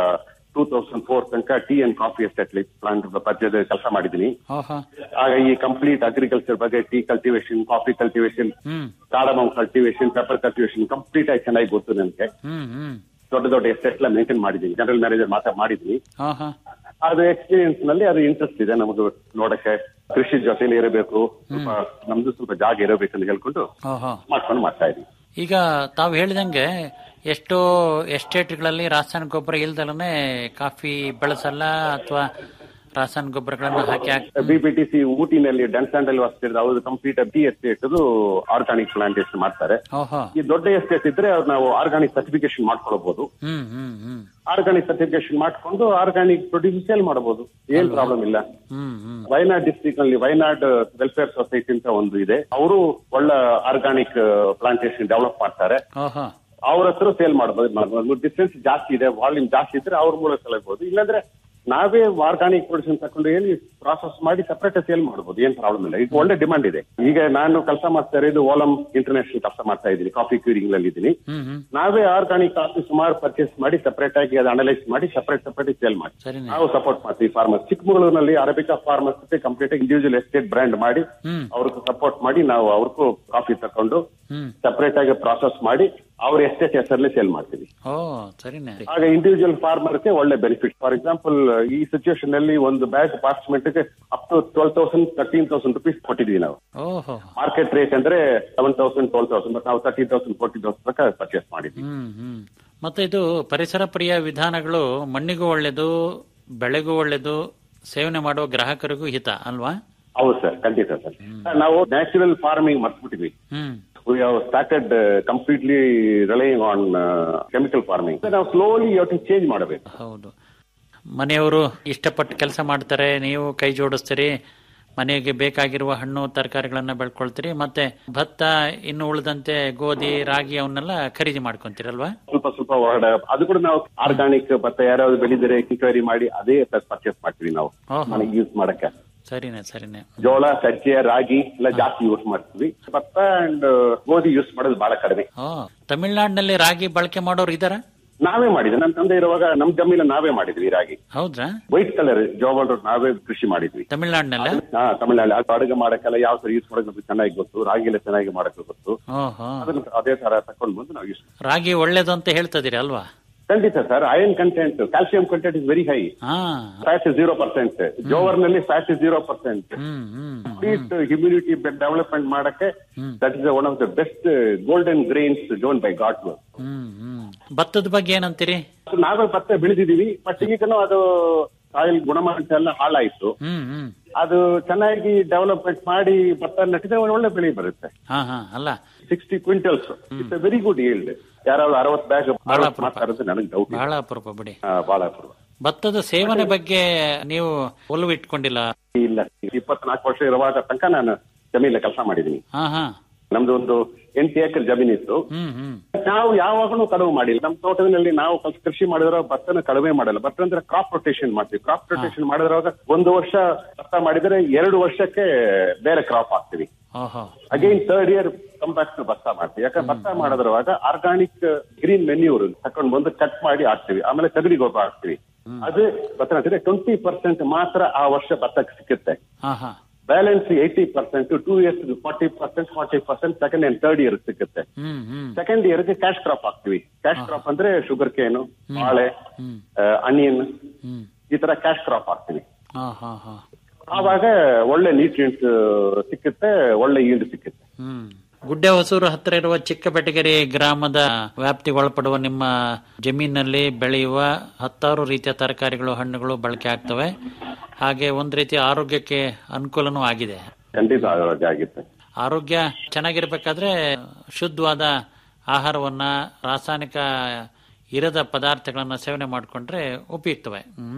ಟೂ ತೌಸಂಡ್ ಫೋರ್ ತನಕ tea and coffee estate plant ಪದ್ಯದ ಕೆಲಸ ಮಾಡಿದ್ದೀನಿ ಓಹೋ ಆಗ ಈ ಕಂಪ್ಲೀಟ್ ಅಗ್ರಿಕಲ್ಚರ್ ಬಗ್ಗೆ tea cultivation coffee cultivation hmm cardamom cultivation pepper cultivation complete ಆಗಿ ಚೆನ್ನಾಗಿ ಗೊತ್ತು ನನಗೆ ಹ್ಮ್ ಹ್ಮ್ ದೊಡ್ಡ ದೊಡ್ಡ ಎಸ್ಟೇಟ್ ಎಲ್ಲ ಮೇಂಟೈನ್ ಮಾಡಿದ್ದೀನಿ ಜನರಲ್ ಮ್ಯಾನೇಜರ್ ಮಾತ್ರ ಮಾಡಿದ್ದೀನಿ ಹಾ ಹಾ ಅದು ಎಕ್ಸ್ಪೀರಿಯನ್ಸ್ ನಲ್ಲಿ ಅದು ಇಂಟ್ರೆಸ್ಟ್ ಇದೆ ನಮಗೂ ನೋಡಕ್ಕೆ ಕೃಷಿ ಜೊತೆಲಿ ಇರಬೇಕು ಸ್ವಲ್ಪ ನಮ್ದು ಸ್ವಲ್ಪ ಜಾಗ ಇರಬೇಕು ಅಂತ ಹೇಳ್ಕೊಂಡು ಓಹೋ ಮಾಡ್ಕೊಂಡು ಮಾಡ್ತಾ ಇದ್ದೀವಿ ಈಗ ತಾವು ಹೇಳಿದಂಗೆ ಎಷ್ಟೋ ಎಸ್ಟೇಟ್ಗಳಲ್ಲಿ ರಾಸಾಯನಿಕ ಗೊಬ್ಬರ ಇಲ್ದಲೇ ಕಾಫಿ ಬೆಳೆಸಲ್ಲ ಅಥವಾ ರಾಸಾಯನಿಕ ಗೊಬ್ಬರಗಳನ್ನು ಹಾಕಿ ಹಾಕಿ ಬಿಪಿಟಿಸಿ ಊಟಿನಲ್ಲಿ ಡನ್ಸ್ಟ್ಯಾಂಡ್ ಅಲ್ಲಿ ವಾಸಿಸಿದ್ರೆ ಅವ್ರದ್ದು complete tea estate organic plantation ಮಾಡ್ತಾರೆ ಓಹೋ ಈ ದೊಡ್ಡ ಎಸ್ಟೇಟ್ ಇದ್ರೆ ಅವ್ರು ನಾವು ಆರ್ಗಾನಿಕ್ ಸರ್ಟಿಫಿಕೇಶನ್ ಮಾಡ್ಕೊಳ್ಬಹುದು hmm hmm hmm organic certification ಮಾಡ್ಕೊಂಡು ಆರ್ಗಾನಿಕ್ ಪ್ರೊಡ್ಯೂಸ್ ಸೇಲ್ ಮಾಡಬಹುದು ಏನ್ ಪ್ರಾಬ್ಲಮ್ ಇಲ್ಲ ಹ್ಮ್ ಹ್ಮ್ ವಯನಾಡ್ ಡಿಸ್ಟ್ರಿಕ್ಟ್ ನಲ್ಲಿ ವಯನಾಡ್ ವೆಲ್ಫೇರ್ ಸೊಸೈಟಿ ಅಂತ ಒಂದು ಇದೆ ಅವರು ಒಳ್ಳೆ ಆರ್ಗಾನಿಕ್ ಪ್ಲಾಂಟೇಶನ್ ಡೆವಲಪ್ ಮಾಡ್ತಾರೆ ಓಹೋ ಅವ್ರ ಹತ್ರ ಸೇಲ್ ಮಾಡಬಹುದು ಡಿಸ್ಟೆನ್ಸ್ ಜಾಸ್ತಿ ಇದೆ ವಾಲ್ಯೂಮ್ ಜಾಸ್ತಿ ಇದ್ರೆ ಅವ್ರ ಮೂಲಕ ಸೆಲೆಬಹುದು ಇಲ್ಲಾಂದ್ರೆ ನಾವೇ ಆರ್ಗಾನಿಕ್ ಪ್ರೊಡಕ್ಷನ್ ತಕೊಂಡು ಹೇಳಿ ಪ್ರಾಸೆಸ್ ಮಾಡಿ ಸಪರೇಟ್ ಸೇಲ್ ಮಾಡಬಹುದು ಏನ್ ಪ್ರಾಬ್ಲಮ್ ಇಲ್ಲ ಇದು ಒಳ್ಳೆ ಡಿಮಾಂಡ್ ಇದೆ ಈಗ ನಾನು ಕೆಲಸ ಮಾಡ್ತಾ ಇರೋದು ಓಲಂ ಇಂಟರ್ನ್ಯಾಷನಲ್ ಕೆಲಸ ಮಾಡ್ತಾ ಇದ್ದೀನಿ ಕಾಫಿ ಕ್ಯೂರಿಂಗ್ ನಲ್ಲಿ ಇದ್ದೀನಿ ಹ್ಮ್ ಹ್ಮ್ ನಾವೇ ಆರ್ಗಾನಿಕ್ ಕಾಫಿ ಸುಮಾರು ಪರ್ಚೇಸ್ ಮಾಡಿ ಸಪರೇಟ್ ಆಗಿ ಅದು ಅನಲೈಸ್ ಮಾಡಿ ಸಪರೇಟ್ ಸಪರೇಟ್ ಸೇಲ್ ಮಾಡಿ ಸರಿನೇ ನಾವು ಸಪೋರ್ಟ್ ಮಾಡ್ತೀವಿ ಫಾರ್ಮರ್ಸ್ ಚಿಕ್ಕಮಗಳೂರಿನಲ್ಲಿ arabica farmers complete individual estate brand ಮಾಡಿ ಹ್ಮ್ ಅವ್ರಿಗೆ ಸಪೋರ್ಟ್ ಮಾಡಿ ನಾವು ಅವ್ರಿಗೂ ಕಾಫಿ ತಕೊಂಡು ಹ್ಮ್ ಸಪರೇಟ್ ಆಗಿ ಪ್ರಾಸೆಸ್ ಮಾಡಿ ಅವ್ರ ಎಸ್ಟೇಟ್ ಹೆಸರಲ್ಲಿ ಸೇಲ್ ಮಾಡ್ತೀವಿ ಓ ಸರಿನೇ ಆಗ ಇಂಡಿವಿಜುವಲ್ ಫಾರ್ಮರ್ಗೆ ಒಳ್ಳೆ ಬೆನಿಫಿಟ್ ಫಾರ್ ಎಕ್ಸಾಂಪಲ್ ಈ ಸಿಚುವೇಶನ್ ನಲ್ಲಿ ಒಂದು ಬ್ಯಾಗ್ ಪಾರ್ಚ್ಮೆಂಟ್ ಗೆ up to twelve thousand thirteen thousand rupees ಕೊಟ್ಟಿದ್ವಿ ನಾವು ಓಹೋ ಮಾರ್ಕೆಟ್ ರೇಟ್ ಅಂದ್ರೆ seven thousand twelve thousand but ನಾವು ತರ್ಟೀನ್ ತೌಸಂಡ್ ಫೋರ್ಟೀನ್ ತೌಸಂಡ್ ತನಕ ಪರ್ಚೇಸ್ ಮಾಡಿದ್ವಿ ಹ್ಮ್ ಹ್ಮ್ ಮತ್ತೆ ಇದು ಪರಿಸರ ಪ್ರಿಯ ವಿಧಾನಗಳು ಮಣ್ಣಿಗೂ ಒಳ್ಳೇದು ಬೆಳೆಗೂ ಒಳ್ಳೇದು ಸೇವನೆ ಮಾಡುವ ಗ್ರಾಹಕರಿಗೂ ಹಿತ ಅಲ್ವಾ ಹೌದು ಸರ್ ಖಂಡಿತ ಸರ್ ನಾವು ನ್ಯಾಚುರಲ್ ಫಾರ್ಮಿಂಗ್ ಮರ್ತ್ಬಿಟ್ಟಿವಿ hmm we have started uh, completely relying on uh, chemical farming. So now slowly you have to change ಮಾಡಬೇಕು ಹೌದು ಮನೆಯವರು ಇಷ್ಟಪಟ್ಟು ಕೆಲಸ ಮಾಡ್ತಾರೆ ನೀವು ಕೈ ಜೋಡಿಸ್ತೀರಿ ಮನೆಗೆ ಬೇಕಾಗಿರುವ ಹಣ್ಣು ತರಕಾರಿಗಳನ್ನ ಬೆಳ್ಕೊಳ್ತೀರಿ ಮತ್ತೆ ಭತ್ತ ಇನ್ನು ಉಳಿದಂತೆ ಗೋಧಿ ರಾಗಿ ಅವನ್ನೆಲ್ಲ ಖರೀದಿ ಮಾಡ್ಕೊಂತೀರಲ್ವಾ ಸ್ವಲ್ಪ ಸ್ವಲ್ಪ ಹೊರಗಡೆ ಅದು ಕೂಡ ನಾವು ಆರ್ಗಾನಿಕ್ ಭತ್ತ ಯಾರಾದ್ರು ಬೆಳೆದರೆ ಕಿಕ್ವರಿ ಮಾಡಿ ಅದೇ ಪರ್ಚೇಸ್ ಮಾಡ್ತೀವಿ ನಾವು ಓಹೋ. ಮನೆಗೆ ಯೂಸ್ ಮಾಡಕ್ಕೆ ಸರಿನೆ ಸರಿನೆ ಜೋಳ ಸಜ್ಜೆ ರಾಗಿ ಎಲ್ಲ ಜಾಸ್ತಿ ಯೂಸ್ ಮಾಡ್ತೀವಿ ಭತ್ತ ಅಂಡ್ ಗೋಧಿ ಯೂಸ್ ಮಾಡೋದು ಬಹಳ ಕಡಿಮೆ ಓ ತಮಿಳ್ನಾಡಿನಲ್ಲಿ ರಾಗಿ ಬಳಕೆ ಮಾಡೋರು ಇದಾರ ನಾವೇ ಮಾಡಿದ್ವಿ ನನ್ನ ತಂದೆ ಇರುವಾಗ ನಮ್ ಜಮೀನು ನಾವೇ ಮಾಡಿದ್ವಿ ರಾಗಿ ಹೌದ್ರಾ ವೈಟ್ ಕಲರ್ ಜೋಳ ನಾವೇ ಕೃಷಿ ಮಾಡಿದ್ವಿ ತಮಿಳ್ನಾಡಿನಲ್ಲ ಹಾ ತಮಿಳ್ನಾಡು ಅದು ಅಡುಗೆ ಮಾಡಕ್ಕೆಲ್ಲ ಯಾವ ತರ ಯೂಸ್ ಮಾಡೋದು ನಮ್ಗೆ ಚೆನ್ನಾಗಿ ಗೊತ್ತು ರಾಗಿ ಎಲ್ಲ ಚೆನ್ನಾಗಿ ಮಾಡಕ್ಕೆ ಗೊತ್ತು ಓಹೋ ಅದನ್ನ ಅದೇ ತರ ತಕೊಂಡ್ ಬಂದು ನಾವು ಯೂಸ್ ರಾಗಿ ಒಳ್ಳೇದು ಅಂತ ಹೇಳ್ತದಿರಿ ಅಲ್ವಾ ಖಂಡಿತ sir iron content calcium content is very high ಹಾ ಫ್ಯಾಟ್ ಜೀರೋ ಪರ್ಸೆಂಟ್ ಜೋವರ್ ನಲ್ಲಿ fat zero percent hmm hmm complete humanity development ಮಾಡಕ್ಕೆ that is one of the best golden grains done by God hmm hmm ಭತ್ತದ ಬಗ್ಗೆ ಏನಂತೀರಿ ನಾವೇ ಭತ್ತ ಬೆಳೆದಿದೀವಿ but ಈಗನೂ ಅದು soil ಗುಣಮಟ್ಟ ಎಲ್ಲ ಹಾಳಾಯ್ತು ಹ್ಮ್ ಹ್ಮ್ ಅದು ಚೆನ್ನಾಗಿ ಡೆವಲಪ್ಮೆಂಟ್ ಮಾಡಿ ಭತ್ತ ನೆಟ್ಟಿದ್ರೆ ಒಂದು ಒಳ್ಳೆ ಬೆಳೆ ಬರುತ್ತೆ ಹಾ ಹಾ ಅಲ್ಲ sixty quintals it's very good yield ಯಾರಾದ್ರು ಅರವತ್ ಬ್ಯಾಗ್ ಅಪರೂಪ. ಮಾಡ್ತಾರಂತ ನನಗೆ ಡೌಟ್ ಬಹಳ ಅಪರೂಪ ಬಿಡಿ ಬಹಳ ಅಪರೂಪ. ಭತ್ತದ ಸೇವನೆ ಬಗ್ಗೆ ನೀವು ಒಲವು ಇಟ್ಕೊಂಡಿಲ್ಲ ಇಲ್ಲ ಇಪ್ಪತ್ನಾಲ್ಕು ವರ್ಷ ಇರುವಾಗ ತನಕ ನಾನು ಜಮೀನ ಕೆಲಸ ಮಾಡಿದೀನಿ ಹಾ ಹಾ ನಮ್ದು ಒಂದು ಎಂಟು ಎಕರೆ ಜಮೀನಿತ್ತು ಹ್ಮ್ ಹ್ಮ್ ನಾವು ಯಾವಾಗಲೂ ಕಡಿಮೆ ಮಾಡಿಲ್ಲ ನಮ್ಮ ತೋಟದಲ್ಲಿ ನಾವು ಸ್ವಲ್ಪ ಕೃಷಿ ಮಾಡಿದ್ರೆ ಭತ್ತನ ಕಡಿಮೆ ಮಾಡಲ್ಲ ಭತ್ತ ಅಂದ್ರೆ ಕ್ರಾಪ್ ರೊಟೇಷನ್ ಮಾಡ್ತೀವಿ ಕ್ರಾಪ್ ರೊಟೇಷನ್ ಮಾಡಿದ್ರಾಗ ಒಂದು ವರ್ಷ ಭತ್ತ ಮಾಡಿದ್ರೆ ಎರಡು ವರ್ಷಕ್ಕೆ ಬೇರೆ ಕ್ರಾಪ್ ಹಾಕ್ತಿವಿ ಓಹೋ again third year come back to ಭತ್ತ ಮಾಡ್ತೀವಿ ಯಾಕಂದ್ರೆ ಭತ್ತ ಮಾಡೋದ್ರವಾಗ ಆರ್ಗಾನಿಕ್ ಗ್ರೀನ್ ಮೆನ್ಯೂರ್ ತಕೊಂಡ್ ಬಂದು ಕಟ್ ಮಾಡಿ ಹಾಕ್ತಿವಿ ಆಮೇಲೆ ಸಗಣಿ ಗೊಬ್ಬರ ಹಾಕ್ತಿವಿ ಅದು ಭತ್ತ ನಟ್ಟಿದ್ರೆ ಟ್ವೆಂಟಿ ಪರ್ಸೆಂಟ್ ಮಾತ್ರ ಆ ವರ್ಷ ಭತ್ತಕ್ಕೆ ಸಿಕ್ಕುತ್ತೆ ಹಾ ಹಾ balance eighty percent two years forty percent forty percent second and third year ಸಿಗುತ್ತೆ ಹ್ಮ್ ಹ್ಮ್ ಸೆಕೆಂಡ್ ಇಯರ್ಗೆ ಕ್ಯಾಶ್ ಕ್ರಾಪ್ ಹಾಕ್ತಿವಿ ಕ್ಯಾಶ್ ಕ್ರಾಪ್ ಅಂದ್ರೆ ಶುಗರ್ ಕೇನು ಬಾಳೆ ಹ್ಮ್ ಅನಿಯನ್ ಹ್ಮ್ ಈ ತರ ಕ್ಯಾಶ್ ಕ್ರಾಪ್ ಹಾಕ್ತಿವಿ ಹಾ ಹಾ ಹಾ ಆವಾಗ ಒಳ್ಳೆ ನ್ಯೂಟ್ರಿಯೆಂಟ್ಸ್ ಸಿಕ್ಕುತ್ತೆ ಒಳ್ಳೆ ಈಲ್ಡ್ ಸಿಕ್ಕುತ್ತೆ ಹ್ಮ್ ಗುಡ್ಡೆ ಹೊಸೂರು ಹತ್ತಿರ ಇರುವ ಚಿಕ್ಕಬೆಟಗೆರೆ ಗ್ರಾಮದ ವ್ಯಾಪ್ತಿಗೆ ಒಳಪಡುವ ನಿಮ್ಮ ಜಮೀನಿನಲ್ಲಿ ಬೆಳೆಯುವ ಹತ್ತಾರು ರೀತಿಯ ತರಕಾರಿಗಳು ಹಣ್ಣುಗಳು ಬಳಕೆ ಆಗ್ತವೆ ಹಾಗೆ ಒಂದ್ ರೀತಿ ಆರೋಗ್ಯಕ್ಕೆ ಅನುಕೂಲನೂ ಆಗಿದೆ ಖಂಡಿತ ಆರೋಗ್ಯ ಆಗುತ್ತೆ ಆರೋಗ್ಯ ಚೆನ್ನಾಗಿರ್ಬೇಕಾದ್ರೆ ಶುದ್ಧವಾದ ಆಹಾರವನ್ನ ರಾಸಾಯನಿಕ ಇರದ ಪದಾರ್ಥಗಳನ್ನ ಸೇವನೆ ಮಾಡಿಕೊಂಡ್ರೆ ಉಪಯುಕ್ತವೆ ಹ್ಮ್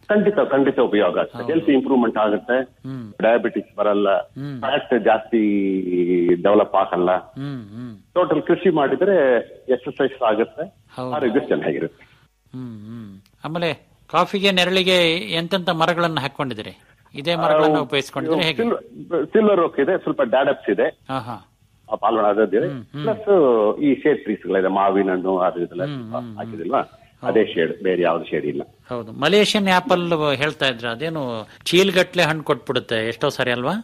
ಖಂಡಿತ ಖಂಡಿತ ಉಪಯೋಗ ಆಗುತ್ತೆ ಹೆಲ್ತ್ ಇಂಪ್ರೂವ್ಮೆಂಟ್ ಆಗುತ್ತೆ ಹ್ಮ್ ಡಯಾಬಿಟಿಸ್ ಬರಲ್ಲ ಫ್ಯಾಟ್ ಜಾಸ್ತಿ ಡೆವಲಪ್ ಆಗಲ್ಲ ಹ್ಮ್ ಹ್ಮ್ ಟೋಟಲ್ ಕೃಷಿ ಮಾಡಿದ್ರೆ ಎಕ್ಸರ್ಸೈಸ್ ಆಗುತ್ತೆ ಹೌದು. ಆರೋಗ್ಯ ಚೆನ್ನಾಗಿರುತ್ತೆ ಹ್ಮ್ ಹ್ಮ್ ಆಮೇಲೆ ಕಾಫಿಗೆ ನೆರಳಿಗೆ ಎಂತೆಂತ ಮರಗಳನ್ನು ಹಾಕೊಂಡಿದ್ದೀರಿ ಇದೇ ಮರಗಳನ್ನು ಉಪಯೋಗಿಸ್ಕೊಂಡಿದ್ರೆ ಹೇಗೆ ಸಿಲ್ವರ್ ರೋಕ್ ಇದೆ ಸ್ವಲ್ಪ ಡ್ಯಾಡಪ್ಸ್ ಇದೆ ಹಾ ಹಾ ಆ ಪಾಲ್ವಣ ಅದಿದೆ ಪ್ಲಸ್ ಈ ಶೇಡ್ ಟ್ರೀಸ್ ಗಳಿದೆ ಮಾವಿನ ಹಣ್ಣು ಅದು ಇದೆಲ್ಲ ಸ್ವಲ್ಪ ಹಾಕಿದಿಲ್ವಾ ಅದೇ ಶೇಡ್ ಬೇರೆ ಯಾವ್ದು ಶೇಡ್ ಇಲ್ಲ ಹೌದು ಮಲೇಷಿಯನ್ ಆಪಲ್ ಹೇಳ್ತಾ ಇದ್ರ ಅದೇನು ಚೀಲ್ಗಟ್ಲೆ ಹಣ್ಣು ಕೊಟ್ಬಿಡುತ್ತೆ ಎಷ್ಟೋ ಸರಿ ಅಲ್ವಾ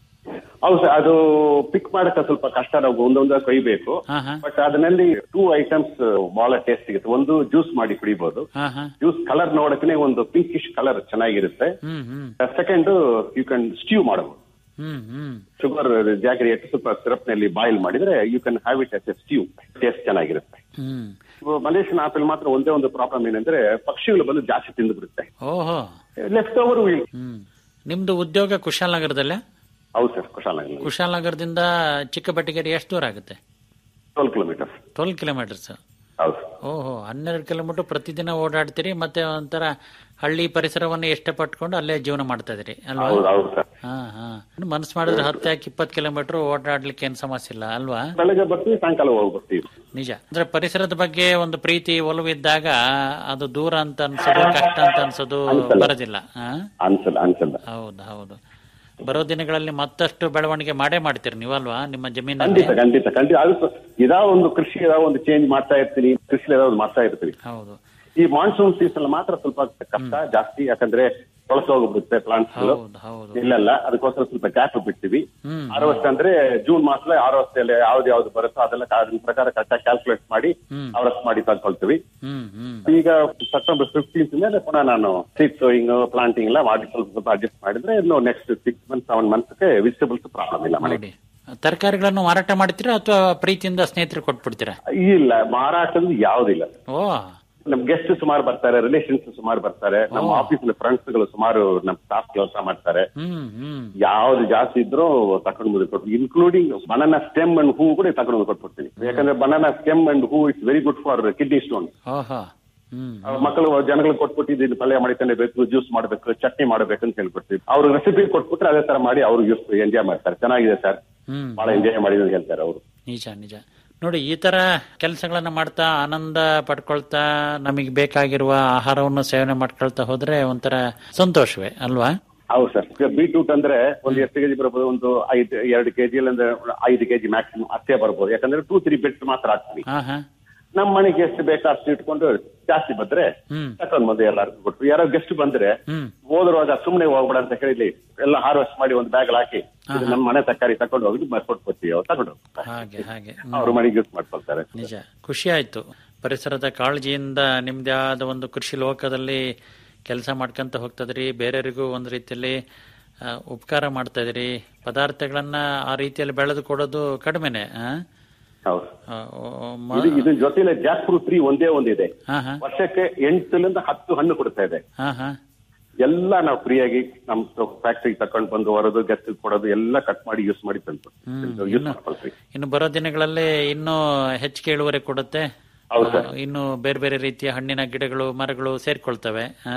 ಹೌದು ಸರ್ ಅದು ಪಿಕ್ ಮಾಡಕ್ಕೆ ಸ್ವಲ್ಪ ಕಷ್ಟ ನಾವು ಒಂದೊಂದ ಕೊಯ್ಬೇಕು ಹಾ ಹಾ ಬಟ್ ಅದರಲ್ಲಿ ಟೂ ಐಟಮ್ಸ್ ಬಹಳ ಟೇಸ್ಟ್ ಸಿಗುತ್ತೆ ಒಂದು ಜ್ಯೂಸ್ ಮಾಡಿ ಕುಡಿಬಹುದು ಹಾ ಹಾ ಜ್ಯೂಸ್ ಕಲರ್ ನೋಡಕ್ಕೆ ಒಂದು ಪಿಂಕಿಶ್ ಕಲರ್ ಚೆನ್ನಾಗಿರುತ್ತೆ hmm hmm second you can stew ಮಾಡಬಹುದು ಹ್ಮ್ ಹ್ಮ್ ಶುಗರ್ ಜಾಗರಿ ಇಟ್ಟು ಸ್ವಲ್ಪ ಸಿರಪ್ ನಲ್ಲಿ ಬಾಯ್ಲ್ ಮಾಡಿದ್ರೆ you can have it as a stew taste ಚೆನ್ನಾಗಿರುತ್ತೆ ಹ್ಮ್ ಮಲೇಷಿಯನ್ ಆಪಲ್ ಮಾತ್ರ ಒಂದೇ ಒಂದು ಪ್ರಾಬ್ಲಮ್ ಏನಂದ್ರೆ ಪಕ್ಷಿಗಳು ಬಂದು ಜಾಸ್ತಿ ತಿಂದು ಬಿಡುತ್ತೆ ಓಹೋ ಲೆಫ್ಟ್ ಓವರ್ ಹ್ಮ್ ನಿಮ್ದು ಉದ್ಯೋಗ ಕುಶಾಲನಗರದಲ್ಲೇ ಹೌದು ಸರ್ ಕುಶಾಲನಗರ ಕುಶಾಲನಗರದಿಂದ ಚಿಕ್ಕಬಟ್ಟಿಗೆರೆ ಎಷ್ಟು ದೂರ ಆಗುತ್ತೆ ಟ್ವೆಲ್ ಕಿಲೋಮೀಟರ್ ಟ್ವೆಲ್ ಕಿಲೋಮೀಟರ್ಸ್ ಹೌದು ಓಹೋ ಹನ್ನೆರಡು ಕಿಲೋಮೀಟರ್ ಪ್ರತಿದಿನ ಓಡಾಡ್ತೀರಿ ಮತ್ತೆ ಒಂಥರ ಹಳ್ಳಿ ಪರಿಸರವನ್ನು ಇಷ್ಟಪಟ್ಕೊಂಡು ಅಲ್ಲೇ ಜೀವನ ಮಾಡ್ತಾ ಇದೀರಿ ಅಲ್ವಾ ಹೌದು ಹೌದು ಸರ್ ಹಾ ಹಾ ಮನಸ್ಸು ಮಾಡಿದ್ರೆ ಹತ್ತು ಯಾಕೆ ಇಪ್ಪತ್ತು ಕಿಲೋಮೀಟರ್ ಓಡಾಡ್ಲಿಕ್ಕೆ ಏನ್ ಸಮಸ್ಯೆ ಇಲ್ಲ ಅಲ್ವಾ ಬೆಳಗ್ಗೆ ಬರ್ತೀವಿ ಸಾಯಂಕಾಲ ಹೋಗಿ ಬರ್ತೀವಿ ನಿಜ ಅಂದ್ರೆ ಪರಿಸರದ ಬಗ್ಗೆ ಒಂದು ಪ್ರೀತಿ ಒಲವು ಇದ್ದಾಗ ಅದು ದೂರ ಅಂತ ಅನ್ಸೋದು ಕಷ್ಟ ಅಂತ ಅನ್ಸೋದು ಬರೋದಿಲ್ಲ ಹಾ ಅನ್ಸಲ್ಲ ಅನ್ಸಲ್ಲ ಹೌದು ಹೌದು ಬರೋ ದಿನಗಳಲ್ಲಿ ಮತ್ತಷ್ಟು ಬೆಳವಣಿಗೆ ಮಾಡೇ ಮಾಡ್ತೀರಿ ನೀವಲ್ವಾ ನಿಮ್ಮ ಜಮೀನಲ್ಲಿ ಖಂಡಿತ ಖಂಡಿತ ಖಂಡಿತ ಅದು ಇದಾ ಒಂದು ಕೃಷಿ ಇದಾ ಒಂದು ಚೇಂಜ್ ಮಾಡ್ತಾ ಇರ್ತೀನಿ ಕೃಷಿ ಒಂದು ಮಾಡ್ತಾ ಇರ್ತೀವಿ ಹೌದು ಈ ಮಾನ್ಸೂನ್ ಸೀಸನ್ ಮಾತ್ರ ಸ್ವಲ್ಪ ಕಷ್ಟ ಜಾಸ್ತಿ ಯಾಕಂದ್ರೆ ಕೊಳತು ಹೋಗ್ಬಿಡುತ್ತೆ ಪ್ಲಾಂಟ್ಸ್ ಹೌದು ಹೌದು ಇಲ್ಲಲ್ಲ ಅದಕ್ಕೋಸ್ಕರ ಸ್ವಲ್ಪ ಗ್ಯಾಪ್ ಬಿಡ್ತೀವಿ ಹ್ಮ್. ಆರವಸ್ತೆ ಅಂದ್ರೆ ಜೂನ್ ಮಾಸದಲ್ಲಿ ಆರವಸ್ತೆಯಲ್ಲಿ ಯಾವ್ದು ಯಾವ್ದು ಬರುತ್ತೋ ಅದೆಲ್ಲ ಅದ್ರ ಪ್ರಕಾರ ಕರೆಕ್ಟಾಗಿ ಕ್ಯಾಲ್ಕುಲೇಟ್ ಮಾಡಿ ಹ್ಮ್. ಆರವಸ್ತೆ ಮಾಡಿ ತಗೊಳ್ತೀವಿ ಹ್ಮ್ ಹ್ಮ್ ಈಗ ಸೆಪ್ಟೆಂಬರ್ ಫಿಫ್ಟೀನ್ತ್ ಮೇಲೆ ಪುನಃ ನಾನು ಸೀಡ್ ಸೋಯಿಂಗ್ ಪ್ಲಾಂಟಿಂಗ್ ಎಲ್ಲ ಮಾಡಿ ಸ್ವಲ್ಪ ಸ್ವಲ್ಪ ಅಡ್ಜಸ್ಟ್ ಮಾಡಿದ್ರೆ ಇನ್ನು ನೆಕ್ಸ್ಟ್ ಸಿಕ್ಸ್ ಮಂತ್ ಸೆವೆನ್ ಮಂತ್ಸ್ಗೆ ವೆಜಿಟೇಬಲ್ಸ್ ಪ್ರಾಬ್ಲಮ್ ಇಲ್ಲ ಮನೆಗೆ ನೋಡಿ ತರಕಾರಿಗಳನ್ನು ಮಾರಾಟ ಮಾಡ್ತೀರಾ ಅಥವಾ ಪ್ರೀತಿಯಿಂದ ಸ್ನೇಹಿತರು ಕೊಟ್ಬಿಡ್ತೀರಾ ಇಲ್ಲ ಮಾರಾಟದ್ದು ಯಾವುದಿಲ್ಲ ಓ ನಮ್ ಗೆಸ್ಟ್ ಸುಮಾರು ಬರ್ತಾರೆ ರಿಲೇಷನ್ಸ್ ಸುಮಾರು ಬರ್ತಾರೆ ನಮ್ಮ ಆಫೀಸ್ ಫ್ರೆಂಡ್ಸ್ ಗಳು ಸುಮಾರು ನಮ್ ಸ್ಟಾಫ್ ಕೆಲಸ ಮಾಡ್ತಾರೆ ಹ್ಮ್ ಹ್ಮ್ ಯಾವ್ದು ಜಾಸ್ತಿ ಇದ್ರೂ ತಗೊಂಡು ಬಂದು ಕೊಟ್ಟು ಇನ್ಕ್ಲೂಡಿಂಗ್ ಬನಾನಾ ಸ್ಟೆಮ್ ಅಂಡ್ ಹೂ ಕೂಡ ತಗೊಂಡು ಬಂದು ಕೊಟ್ಬಿಡ್ತೀನಿ ಯಾಕಂದ್ರೆ ಬನಾನಾ ಸ್ಟೆಮ್ ಅಂಡ್ ಹೂ it's very good for kidney stone ಓಹೋ ಹ್ಮ್ ಮಕ್ಕಳು ಜನಗಳಿಗೆ ಕೊಟ್ಬಿಟ್ಟು ಇದನ್ನ ಪಲ್ಯ ಮಾಡಿ ತಿನ್ನಬೇಕು ಜ್ಯೂಸ್ ಮಾಡಬೇಕು ಚಟ್ನಿ ಮಾಡಬೇಕು ಅಂತ ಹೇಳ್ಕೊಡ್ತೀವಿ ಅವ್ರು ರೆಸಿಪಿ ಕೊಟ್ಬಿಟ್ರೆ ಅದೇ ತರ ಮಾಡಿ ಅವ್ರು ಯೂಸ್ ಎಂಜಾಯ್ ಮಾಡ್ತಾರೆ ಚೆನ್ನಾಗಿದೆ ಸರ್ ಹ್ಮ್ ಬಹಳ ಎಂಜಾಯ್ ಮಾಡಿದ್ರು ಅಂತ ಹೇಳ್ತಾರೆ ಅವರು ನಿಜ ನಿಜ ನೋಡಿ ಈ ತರ ಕೆಲಸಗಳನ್ನ ಮಾಡ್ತಾ ಆನಂದ ಪಡ್ಕೊಳ್ತಾ ನಮಗೆ ಬೇಕಾಗಿರುವ ಆಹಾರವನ್ನು ಸೇವನೆ ಮಾಡ್ಕೊಳ್ತಾ ಹೋದ್ರೆ ಒಂಥರ ಸಂತೋಷವೇ ಅಲ್ವಾ ಹೌದು ಸರ್ ಈಗ ಬೀಟ್ರೂಟ್ ಅಂದ್ರೆ ಒಂದು ಎಷ್ಟು ಕೆಜಿ ಬರ್ಬೋದು ಒಂದು ಐದು ಎರಡು ಕೆಜಿ ಅಂದ್ರೆ ಐದು ಕೆಜಿ ಮ್ಯಾಕ್ಸಿಮಮ್ ಅಷ್ಟೇ ಬರ್ಬೋದು ಯಾಕಂದ್ರೆ ಟೂ ತ್ರೀ ಬಿಟ್ಸ್ ಮಾತ್ರ ಹಾಕ್ತೀವಿ ಹಾ ಹಾ ನಮ್ಮ ಮನೆಗೆ ಎಷ್ಟು ಬೇಕು ಅಷ್ಟು ಇಟ್ಕೊಂಡು ಜಾಸ್ತಿ ಬಂದ್ರೆ ಹ್ಮ್ ತಕೊಂಡ್ ಬಂದು ಎಲ್ಲರಿಗೂ ಕೊಟ್ಟು ಯಾರೋ ಗೆಸ್ಟ್ ಬಂದ್ರೆ ಹ್ಮ್ ಹೋದ್ರುವಾಗ ಸುಮ್ನೆ ಹೋಗ್ಬೇಡ ಅಂತ ಹೇಳಿ ಎಲ್ಲ ಹಾರ್ವೆಸ್ಟ್ ಮಾಡಿ ಒಂದು ಬ್ಯಾಗ್ ಹಾಕಿ ಇದು ನಮ್ಮ ಮನೆ ತರಕಾರಿ ತಕೊಂಡು ಹೋಗಿ ಕೊಟ್ಬಿಡ್ತೀವಿ ಅವ್ರು ತಗೊಂಡು ಹೋಗ್ತಾರೆ. ಹಾಗೆ ಹಾಗೆ ಹ್ಮ್. ಅವ್ರ ಮನೆಗೆ ಯೂಸ್ ಮಾಡ್ಕೊಳ್ತಾರೆ ನಿಜ ಖುಷಿ ಆಯ್ತು ಪರಿಸರದ ಕಾಳಜಿಯಿಂದ ನಿಮ್ದೇ ಆದ ಒಂದು ಕೃಷಿ ಲೋಕದಲ್ಲಿ ಕೆಲಸ ಮಾಡ್ಕೊಂತ ಹೋಗ್ತದ್ರಿ ಬೇರೆಯವರಿಗೂ ಒಂದು ರೀತಿಯಲ್ಲಿ ಆ, ಉಪಕಾರ ಮಾಡ್ತಾ ಇದ್ರಿ ಪದಾರ್ಥಗಳನ್ನ ಆ ರೀತಿಯಲ್ಲಿ ಬೆಳೆದು ಕೊಡೋದು ಕಡಿಮೆನೆ ಆ? ಹೌದು ಆ, ಓ, ಮ- ಇದು ಇದ್ರ ಜೊತೆಲೆ ಜಾಕ್ ಫ್ರೂಟ್ ಟ್ರೀ ಒಂದೇ ಒಂದಿದೆ ಹಾ ಹಾ ವರ್ಷಕ್ಕೆ ಎಂಟರಿಂದ ಹತ್ತು ಹಣ್ಣು ಕೊಡ್ತಾ ಇದೆ ಹಾ ಹಾ ಎಲ್ಲ ನಾವು ಫ್ರೀಯಾಗಿ ನಮ್ಮ ಫ್ಯಾಕ್ಟ್ರಿಗೆ ತಕೊಂಡ್ ಬಂದು ಹೊರದು ಗೆಸ್ಟ್ ಕೊಡೋದು ಎಲ್ಲ ಕಟ್ ಮಾಡಿ ಯೂಸ್ ಮಾಡಿ ತಂದು ಯೂಸ್ ಮಾಡ್ಕೊಳ್ತೀವಿ ಇನ್ನು ಬರೋ ದಿನಗಳಲ್ಲಿ ಇನ್ನೂ ಹೆಚ್ಚಿಗೆ ಇಳುವರಿ ಕೊಡುತ್ತೆ ಹೌದು ಸರ್. ಆ, ಇನ್ನು ಬೇರೆ ಬೇರೆ ರೀತಿಯ ಹಣ್ಣಿನ ಗಿಡಗಳು ಮರಗಳು ಸೇರ್ಕೊಳ್ತವೆ ಆ?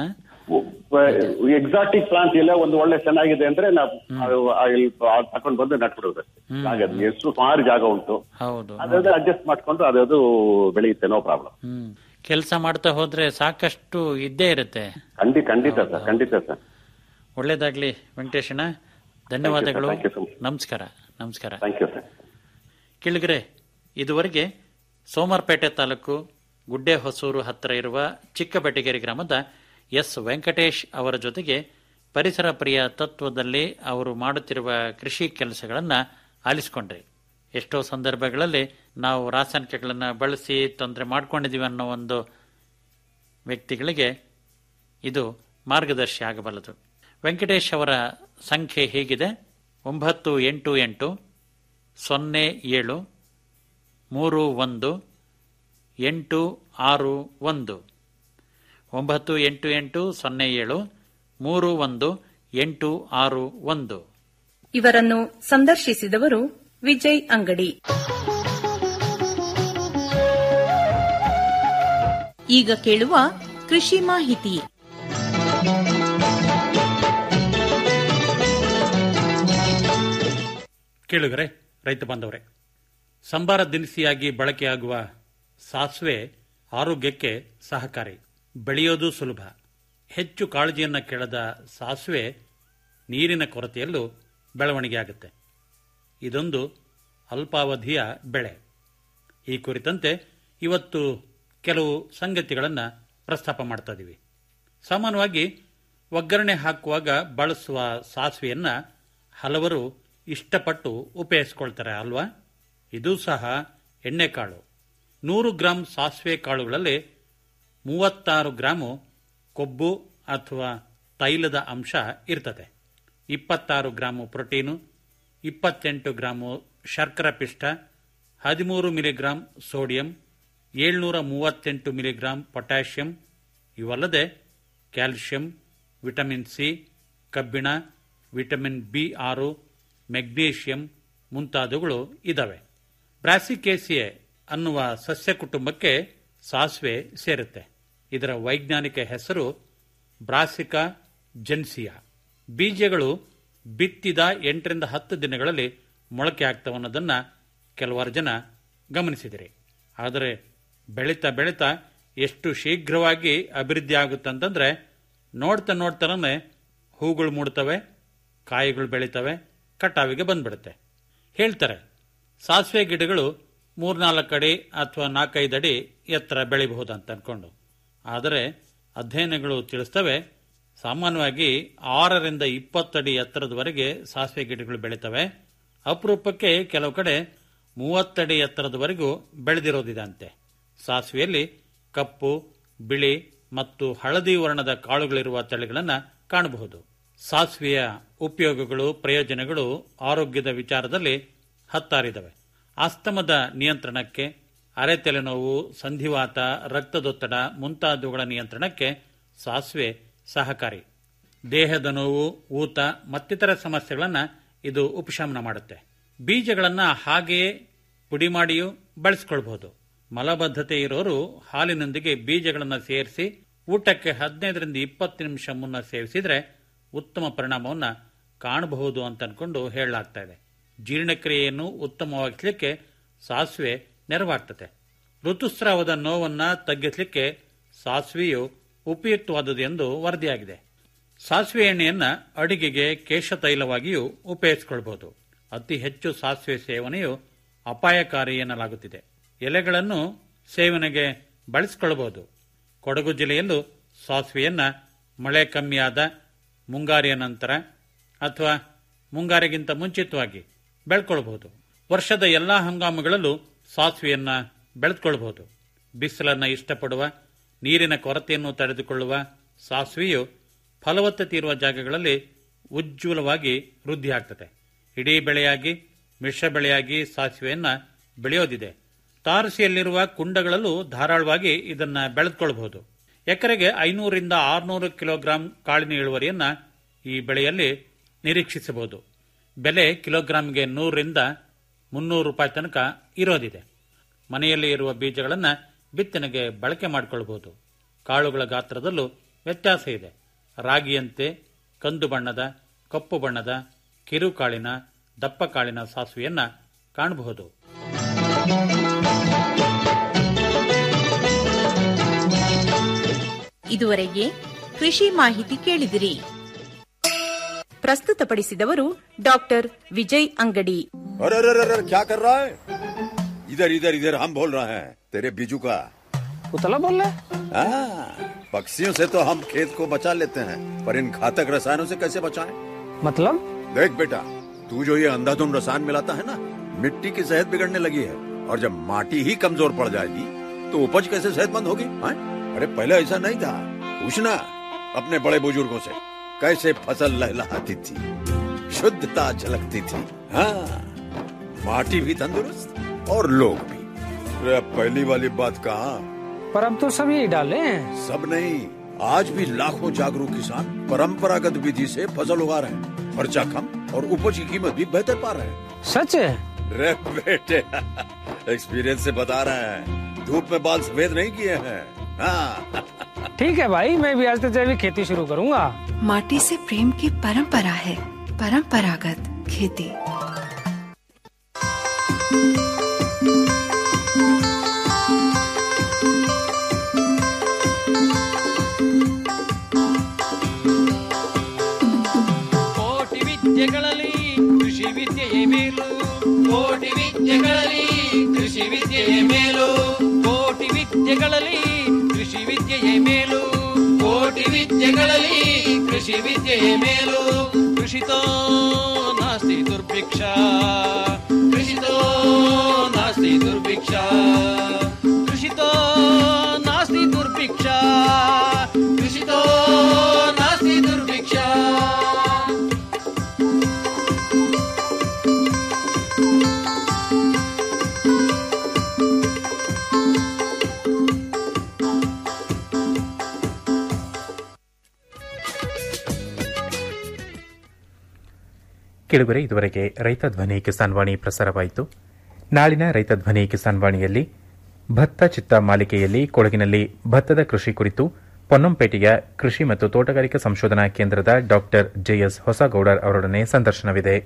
ಎಕ್ಸಾಟಿಕ್ ಪ್ಲಾಂಟ್ ಎಲ್ಲ ಒಂದು ಒಳ್ಳೆ ಚೆನ್ನಾಗಿದೆ ಅಂದ್ರೆ ನಾವು ಅದು ತಕೊಂಡ್ ಬಂದು ನಟ್ಬಿಡೋದು ಜಾಗ ಅದು. ಎಷ್ಟು ಸುಮಾರು ಜಾಗ ಉಂಟು ಹೌದು ಅದಾದ್ರೆ ಅಡ್ಜಸ್ಟ್ ಮಾಡ್ಕೊಂಡು ಅದದು ಬೆಳೆಯುತ್ತೆ ನೋ ಪ್ರಾಬ್ಲಮ್ ಹ್ಮ್ ಕೆಲಸ ಮಾಡ್ತಾ ಹೋದ್ರೆ ಸಾಕಷ್ಟು ಇದ್ದೇ ಇರುತ್ತೆ ಖಂಡಿತ ಖಂಡಿತ ಸರ್ ಖಂಡಿತ ಸರ್ ಒಳ್ಳೇದಾಗ್ಲಿ ವೆಂಕಟೇಶನ ಧನ್ಯವಾದಗಳು Thank you, sir. ನಮಸ್ಕಾರ ನಮಸ್ಕಾರ ಥ್ಯಾಂಕ್ ಯು ಸರ್ ಕಿಳಿಗರೆ ಇದುವರೆಗೆ ಸೋಮರ್ಪೇಟೆ ತಾಲೂಕು ಗುಡ್ಡೆ ಹೊಸೂರು ಹತ್ತಿರ ಇರುವ ಚಿಕ್ಕಬೆಟಗೇರಿ ಗ್ರಾಮದ ಎಸ್ ವೆಂಕಟೇಶ್ ಅವರ ಜೊತೆಗೆ ಪರಿಸರ ಪ್ರಿಯ ತತ್ವದಲ್ಲಿ ಅವರು ಮಾಡುತ್ತಿರುವ ಕೃಷಿ ಕೆಲಸಗಳನ್ನು ಆಲಿಸಿಕೊಂಡ್ರಿ ಎಷ್ಟೋ ಸಂದರ್ಭಗಳಲ್ಲಿ ನಾವು ರಾಸಾಯನಿಕಗಳನ್ನು ಬಳಸಿ ತೊಂದರೆ ಮಾಡ್ಕೊಂಡಿದ್ದೀವಿ ಅನ್ನೋ ಒಂದು ವ್ಯಕ್ತಿಗಳಿಗೆ ಇದು ಮಾರ್ಗದರ್ಶಿ ಆಗಬಲ್ಲದು ವೆಂಕಟೇಶ್ ಅವರ ಸಂಖ್ಯೆ ಹೀಗಿದೆ ಒಂಬತ್ತು ಎಂಟು ಎಂಟು ಸೊನ್ನೆ ಏಳು ಮೂರು ಒಂದು ಎಂಟು ಆರು ಒಂದು ಒಂಬತ್ತು ಎಂಟು ಎಂಟು ಸೊನ್ನೆ ಏಳು ಮೂರು ಒಂದು ಎಂಟು ಆರು ಒಂದು ಇವರನ್ನು ಸಂದರ್ಶಿಸಿದವರು ವಿಜಯ್ ಅಂಗಡಿ ಈಗ ಕೇಳುವ ಕೃಷಿ ಮಾಹಿತಿ ಕೇಳುಗರೆ ರೈತ ಬಾಂಧವರೇ ಸಂಬಾರ ದಿನಸಿಯಾಗಿ ಬಳಕೆಯಾಗುವ ಸಾಸಿವೆ ಆರೋಗ್ಯಕ್ಕೆ ಸಹಕಾರಿ ಬೆಳೆಯೋದು ಸುಲಭ ಹೆಚ್ಚು ಕಾಳಜಿಯನ್ನು ಕೆಳದ ಸಾಸಿವೆ ನೀರಿನ ಕೊರತೆಯಲ್ಲೂ ಬೆಳವಣಿಗೆಯಾಗುತ್ತೆ ಇದೊಂದು ಅಲ್ಪಾವಧಿಯ ಬೆಳೆ ಈ ಕುರಿತಂತೆ ಇವತ್ತು ಕೆಲವು ಸಂಗತಿಗಳನ್ನು ಪ್ರಸ್ತಾಪ ಮಾಡ್ತಾ ಇದ್ದೀವಿ ಸಾಮಾನ್ಯವಾಗಿ ಒಗ್ಗರಣೆ ಹಾಕುವಾಗ ಬಳಸುವ ಸಾಸಿವೆಯನ್ನ ಹಲವರು ಇಷ್ಟಪಟ್ಟು ಉಪಯೋಗಿಸ್ಕೊಳ್ತಾರೆ ಅಲ್ವಾ ಇದು ಸಹ ಎಣ್ಣೆಕಾಳು ನೂರು ಗ್ರಾಂ ಸಾಸಿವೆ ಕಾಳುಗಳಲ್ಲಿ ಮೂವತ್ತಾರು ಗ್ರಾಮು ಕೊಬ್ಬು ಅಥವಾ ತೈಲದ ಅಂಶ ಇರ್ತದೆ ಇಪ್ಪತ್ತಾರು ಗ್ರಾಮು ಪ್ರೋಟೀನು ಇಪ್ಪತ್ತೆಂಟು ಗ್ರಾಮು ಶರ್ಕರ ಪಿಷ್ಟ ಹದಿಮೂರು ಮಿಲಿಗ್ರಾಂ ಸೋಡಿಯಂ ಏಳ್ನೂರ ಮೂವತ್ತೆಂಟು ಮಿಲಿಗ್ರಾಂ ಪೊಟ್ಯಾಷಿಯಂ ಇವಲ್ಲದೆ ಕ್ಯಾಲ್ಸಿಯಂ ವಿಟಮಿನ್ ಸಿ ಕಬ್ಬಿಣ ವಿಟಮಿನ್ ಬಿ ಆರು ಮೆಗ್ನೀಷಿಯಂ ಮುಂತಾದವುಗಳು ಇದಾವೆ ಬ್ರಾಸಿಕೇಸಿಯೆ ಅನ್ನುವ ಸಸ್ಯ ಕುಟುಂಬಕ್ಕೆ ಸಾಸಿವೆ ಸೇರುತ್ತೆ ಇದರ ವೈಜ್ಞಾನಿಕ ಹೆಸರು ಬ್ರಾಸಿಕಾ ಜೆನ್ಸಿಯಾ ಬೀಜಗಳು ಬಿತ್ತಿದ ಎಂಟರಿಂದ ಹತ್ತು ದಿನಗಳಲ್ಲಿ ಮೊಳಕೆ ಆಗ್ತವೆ ಅನ್ನೋದನ್ನ ಕೆಲವಾರು ಜನ ಗಮನಿಸಿದಿರಿ ಆದರೆ ಬೆಳೀತಾ ಬೆಳೀತಾ ಎಷ್ಟು ಶೀಘ್ರವಾಗಿ ಅಭಿವೃದ್ಧಿ ಆಗುತ್ತಂತಂದ್ರೆ ನೋಡ್ತಾ ನೋಡ್ತಾನೆ ಹೂಗಳು ಮೂಡ್ತವೆ ಕಾಯಿಗಳು ಬೆಳೀತವೆ ಕಟಾವಿಗೆ ಬಂದ್ಬಿಡುತ್ತೆ ಹೇಳ್ತಾರೆ ಸಾಸಿವೆ ಗಿಡಗಳು ಮೂರ್ನಾಲ್ಕು ಅಡಿ ಅಥವಾ ನಾಲ್ಕೈದು ಅಡಿ ಎತ್ತರ ಬೆಳಿಬಹುದು ಅಂತ ಅನ್ಕೊಂಡು ಆದರೆ ಅಧ್ಯಯನಗಳು ತಿಳಿಸ್ತವೆ ಸಾಮಾನ್ಯವಾಗಿ ಆರರಿಂದ ಇಪ್ಪತ್ತಡಿ ಎತ್ತರದವರೆಗೆ ಸಾಸಿವೆ ಗಿಡಗಳು ಬೆಳೀತವೆ ಅಪರೂಪಕ್ಕೆ ಕೆಲವು ಕಡೆ ಮೂವತ್ತಡಿ ಎತ್ತರದವರೆಗೂ ಬೆಳೆದಿರೋದಿದೆ ಅಂತೆ ಸಾಸಿವೆಯಲ್ಲಿ ಕಪ್ಪು ಬಿಳಿ ಮತ್ತು ಹಳದಿ ವರ್ಣದ ಕಾಳುಗಳಿರುವ ತಳಿಗಳನ್ನು ಕಾಣಬಹುದು ಸಾಸಿವೆಯ ಉಪಯೋಗಗಳು ಪ್ರಯೋಜನಗಳು ಆರೋಗ್ಯದ ವಿಚಾರದಲ್ಲಿ ಹತ್ತಾರಿದವೆ ಆಸ್ತಮದ ನಿಯಂತ್ರಣಕ್ಕೆ ಅರೆ ತಲೆನೋವು ಸಂಧಿವಾತ ರಕ್ತದೊತ್ತಡ ಮುಂತಾದವುಗಳ ನಿಯಂತ್ರಣಕ್ಕೆ ಸಾಸಿವೆ ಸಹಕಾರಿ ದೇಹದ ನೋವು ಊತ ಮತ್ತಿತರ ಸಮಸ್ಯೆಗಳನ್ನು ಇದು ಉಪಶಮನ ಮಾಡುತ್ತೆ ಬೀಜಗಳನ್ನ ಹಾಗೆಯೇ ಪುಡಿ ಮಾಡಿಯೂ ಬಳಸಿಕೊಳ್ಬಹುದು ಮಲಬದ್ಧತೆ ಇರೋರು ಹಾಲಿನೊಂದಿಗೆ ಬೀಜಗಳನ್ನು ಸೇರಿಸಿ ಊಟಕ್ಕೆ ಹದಿನೈದರಿಂದ ಇಪ್ಪತ್ತು ನಿಮಿಷ ಮುನ್ನ ಸೇವಿಸಿದ್ರೆ ಉತ್ತಮ ಪರಿಣಾಮವನ್ನು ಕಾಣಬಹುದು ಅಂತ ಅನ್ಕೊಂಡು ಹೇಳಲಾಗ್ತಾ ಇದೆ ಜೀರ್ಣಕ್ರಿಯೆಯನ್ನು ಉತ್ತಮವಾಗಿಸಲಿಕ್ಕೆ ಸಾಸಿವೆ ನೆರವಾಗ್ತದೆ ಋತುಸ್ರಾವದ ನೋವನ್ನ ತಗ್ಗಿಸಲಿಕ್ಕೆ ಸಾಸಿವೆಯು ಉಪಯುಕ್ತವಾದುದು ಎಂದು ವರದಿಯಾಗಿದೆ ಸಾಸಿವೆ ಎಣ್ಣೆಯನ್ನ ಅಡಿಗೆಗೆ ಕೇಶ ತೈಲವಾಗಿಯೂ ಉಪಯೋಗಿಸಿಕೊಳ್ಳಬಹುದು ಅತಿ ಹೆಚ್ಚು ಸಾಸಿವೆ ಸೇವನೆಯು ಅಪಾಯಕಾರಿ ಎನ್ನಲಾಗುತ್ತಿದೆ ಎಲೆಗಳನ್ನು ಸೇವನೆಗೆ ಬಳಸಿಕೊಳ್ಳಬಹುದು ಕೊಡಗು ಜಿಲ್ಲೆಯಲ್ಲೂ ಸಾಸಿವೆಯನ್ನ ಮಳೆ ಕಮ್ಮಿಯಾದ ಮುಂಗಾರಿಯ ನಂತರ ಅಥವಾ ಮುಂಗಾರಿಗಿಂತ ಮುಂಚಿತವಾಗಿ ಬೆಳ್ಕೊಳ್ಬಹುದು ವರ್ಷದ ಎಲ್ಲಾ ಹಂಗಾಮುಗಳಲ್ಲೂ ಸಾಸಿವೆಯನ್ನ ಬೆಳೆದುಕೊಳ್ಳಬಹುದು ಬಿಸಿಲನ್ನ ಇಷ್ಟಪಡುವ ನೀರಿನ ಕೊರತೆಯನ್ನು ತಡೆದುಕೊಳ್ಳುವ ಸಾಸಿವೆಯು ಫಲವತ್ತತೆ ಇರುವ ಜಾಗಗಳಲ್ಲಿ ಉಜ್ವಲವಾಗಿ ವೃದ್ಧಿಯಾಗ್ತದೆ ಇಡೀ ಬೆಳೆಯಾಗಿ ಮಿಶ್ರ ಬೆಳೆಯಾಗಿ ಸಾಸಿವೆಯನ್ನ ಬೆಳೆಯೋದಿದೆ ತಾರಸಿಯಲ್ಲಿರುವ ಕುಂಡಗಳಲ್ಲೂ ಧಾರಾಳವಾಗಿ ಇದನ್ನ ಬೆಳೆದುಕೊಳ್ಳಬಹುದು ಎಕರೆಗೆ ಐನೂರಿಂದ ಆರುನೂರು ಕಿಲೋಗ್ರಾಂ ಕಾಳಿನ ಇಳುವರಿಯನ್ನ ಈ ಬೆಳೆಯಲ್ಲಿ ನಿರೀಕ್ಷಿಸಬಹುದು ಬೆಲೆ ಕಿಲೋಗ್ರಾಂಗೆ ನೂರರಿಂದ ಮುನ್ನೂರು ರೂಪಾಯಿ ತನಕ ಇರೋದಿದೆ ಮನೆಯಲ್ಲಿ ಇರುವ ಬೀಜಗಳನ್ನು ಬಿತ್ತನೆಗೆ ಬಳಕೆ ಮಾಡಿಕೊಳ್ಳಬಹುದು ಕಾಳುಗಳ ಗಾತ್ರದಲ್ಲೂ ವ್ಯತ್ಯಾಸ ಇದೆ ರಾಗಿಯಂತೆ ಕಂದು ಬಣ್ಣದ ಕಪ್ಪು ಬಣ್ಣದ ಕಿರುಕಾಳಿನ ದಪ್ಪ ಕಾಳಿನ ಸಾಸುವೆಯನ್ನ ಕಾಣಬಹುದು ಇದುವರೆಗೆ ಕೃಷಿ ಮಾಹಿತಿ ಕೇಳಿದಿರಿ ಪ್ರಸ್ತುತಪಡಿಸಿದವರು ಡಾಕ್ಟರ್ ವಿಜಯ್ ಅಂಗಡಿ अरे अरे अरे अरे, क्या कर रहा है इधर इधर इधर हम बोल रहे हैं तेरे बीजू का उतला बोल रहा है हाँ, पक्षियों से तो हम खेत को बचा लेते हैं पर इन घातक रसायनों से कैसे बचाएं? मतलब देख बेटा तू जो ये अंधाधुंध रसायन मिलाता है ना मिट्टी की सेहत बिगड़ने लगी है और जब माटी ही कमजोर पड़ जाएगी तो उपज कैसे सेहतमंद होगी हाँ? अरे पहले ऐसा नहीं था पूछना अपने बड़े बुजुर्गों से कैसे फसल लहलहाती थी शुद्धता झलकती थी हाँ माटी भी तंदुरुस्त और लोग भी अरे अब पहली वाली बात कहाँ पर अब तो सब यही डाले हैं सब नहीं आज भी लाखों जागरूक किसान परंपरागत विधि से फसल उगा रहे हैं खर्चा कम और उपज की कीमत भी बेहतर पा रहे हैं सच है रे बेटे एक्सपीरियंस से बता रहे हैं धूप में बाल सफेद नहीं किए हैं हाँ ठीक है भाई मैं भी आज से जैविक खेती शुरू करूंगा माटी से प्रेम की परंपरा है परंपरागत खेती ಕೋಟಿ ವಿದ್ಯೆಗಳಲ್ಲಿ ಕೃಷಿ ವಿದ್ಯೆಯೇ ಮೇಲು ಕೋಟಿ ವಿದ್ಯೆಗಳಲ್ಲಿ ಕೃಷಿ ವಿದ್ಯೆಯೇ ಮೇಲು ಕೋಟಿ ವಿದ್ಯೆಗಳಲ್ಲಿ ಕೃಷಿ ವಿದ್ಯೆಯೇ ಮೇಲು ಕೋಟಿ ವಿದ್ಯೆಗಳಲ್ಲಿ ಕೃಷಿ ವಿದ್ಯೆಯೇ ಮೇಲು ಕೃಷಿತೋ ನಾಸ್ತಿ ದುರ್ಭಿಕ್ಷ ಕೃಷಿತೋ ನಾಸ್ತಿ ದುರ್ಭಿಕ್ಷ ಕೃಷಿತೋ ನಾಸ್ತಿ ದುರ್ಭಿಕ್ಷ ಕೃಷಿತೋ ನಾಸ್ತಿ ದುರ್ಭಿಕ್ಷ ಕೆಳಗರೆ ಇದುವರೆಗೆ ರೈತ ಧ್ವನಿ ಕಿಸಾನ್ ವಾಣಿ ಪ್ರಸಾರವಾಯಿತು ನಾಳಿನ ರೈತ ಧ್ವನಿ ಕಿಸಾನ್ ವಾಣಿಯಲ್ಲಿ ಭತ್ತ ಚಿತ್ತ ಮಾಲಿಕೆಯಲ್ಲಿ ಕೊಡಗಿನಲ್ಲಿ ಭತ್ತದ ಕೃಷಿ ಕುರಿತು ಪೊನ್ನಂಪೇಟೆಯ ಕೃಷಿ ಮತ್ತು ತೋಟಗಾರಿಕಾ ಸಂಶೋಧನಾ ಕೇಂದ್ರದ ಡಾಕ್ಟರ್ ಜೆಎಸ್ ಹೊಸಗೌಡರ್ ಅವರೊಡನೆ ಸಂದರ್ಶನವಿದೆ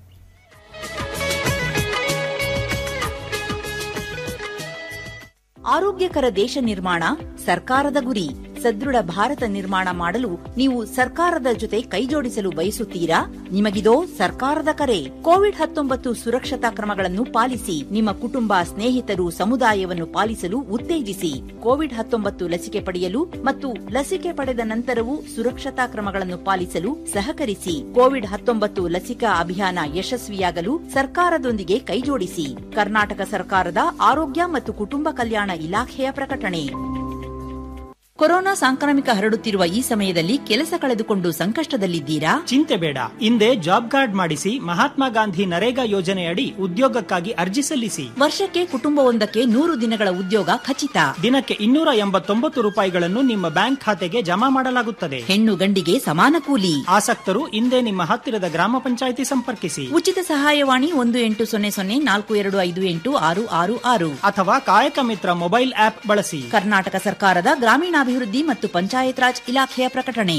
ಆರೋಗ್ಯಕರ ದೇಶ ನಿರ್ಮಾಣ ಸರ್ಕಾರದ ಗುರಿ ಸದೃಢ ಭಾರತ ನಿರ್ಮಾಣ ಮಾಡಲು ನೀವು ಸರ್ಕಾರದ ಜೊತೆ ಕೈಜೋಡಿಸಲು ಬಯಸುತ್ತೀರಾ ನಿಮಗಿದೋ ಸರ್ಕಾರದ ಕರೆ ಕೋವಿಡ್ ಹತ್ತೊಂಬತ್ತು ಸುರಕ್ಷತಾ ಕ್ರಮಗಳನ್ನು ಪಾಲಿಸಿ ನಿಮ್ಮ ಕುಟುಂಬ ಸ್ನೇಹಿತರು ಸಮುದಾಯವನ್ನು ಪಾಲಿಸಲು ಉತ್ತೇಜಿಸಿ ಕೋವಿಡ್ ಹತ್ತೊಂಬತ್ತು ಲಸಿಕೆ ಪಡೆಯಲು ಮತ್ತು ಲಸಿಕೆ ಪಡೆದ ನಂತರವೂ ಸುರಕ್ಷತಾ ಕ್ರಮಗಳನ್ನು ಪಾಲಿಸಲು ಸಹಕರಿಸಿ ಕೋವಿಡ್ ಹತ್ತೊಂಬತ್ತು ಲಸಿಕಾ ಅಭಿಯಾನ ಯಶಸ್ವಿಯಾಗಲು ಸರ್ಕಾರದೊಂದಿಗೆ ಕೈಜೋಡಿಸಿ ಕರ್ನಾಟಕ ಸರ್ಕಾರದ ಆರೋಗ್ಯ ಮತ್ತು ಕುಟುಂಬ ಕಲ್ಯಾಣ ಇಲಾಖೆಯ ಪ್ರಕಟಣೆ ಕೊರೋನಾ ಸಾಂಕ್ರಾಮಿಕ ಹರಡುತ್ತಿರುವ ಈ ಸಮಯದಲ್ಲಿ ಕೆಲಸ ಕಳೆದುಕೊಂಡು ಸಂಕಷ್ಟದಲ್ಲಿದ್ದೀರಾ ಚಿಂತೆ ಬೇಡ ಹಿಂದೆ ಜಾಬ್ ಕಾರ್ಡ್ ಮಾಡಿಸಿ ಮಹಾತ್ಮ ಗಾಂಧಿ ನರೇಗಾ ಯೋಜನೆಯಡಿ ಉದ್ಯೋಗಕ್ಕಾಗಿ ಅರ್ಜಿ ಸಲ್ಲಿಸಿ ವರ್ಷಕ್ಕೆ ಕುಟುಂಬವೊಂದಕ್ಕೆ ನೂರು ದಿನಗಳ ಉದ್ಯೋಗ ಖಚಿತ ದಿನಕ್ಕೆ ಇನ್ನೂರ ಎಂಬತ್ತೊಂಬತ್ತು ರೂಪಾಯಿಗಳನ್ನು ನಿಮ್ಮ ಬ್ಯಾಂಕ್ ಖಾತೆಗೆ ಜಮಾ ಮಾಡಲಾಗುತ್ತದೆ ಹೆಣ್ಣು ಗಂಡಿಗೆ ಸಮಾನ ಕೂಲಿ ಆಸಕ್ತರು ಹಿಂದೆ ನಿಮ್ಮ ಹತ್ತಿರದ ಗ್ರಾಮ ಪಂಚಾಯಿತಿ ಸಂಪರ್ಕಿಸಿ ಉಚಿತ ಸಹಾಯವಾಣಿ ಒಂದು ಎಂಟು ಸೊನ್ನೆ ಸೊನ್ನೆ ನಾಲ್ಕು ಎರಡು ಐದು ಎಂಟು ಆರು ಆರು ಆರು ಅಥವಾ ಕಾಯಕ ಮಿತ್ರ ಮೊಬೈಲ್ ಆಪ್ ಬಳಸಿ ಕರ್ನಾಟಕ ಸರ್ಕಾರದ ಗ್ರಾಮೀಣಾಭಿವೃದ್ಧಿ ಮತ್ತು ಪಂಚಾಯತ್ ರಾಜ್ ಇಲಾಖೆಯ ಪ್ರಕಟಣೆ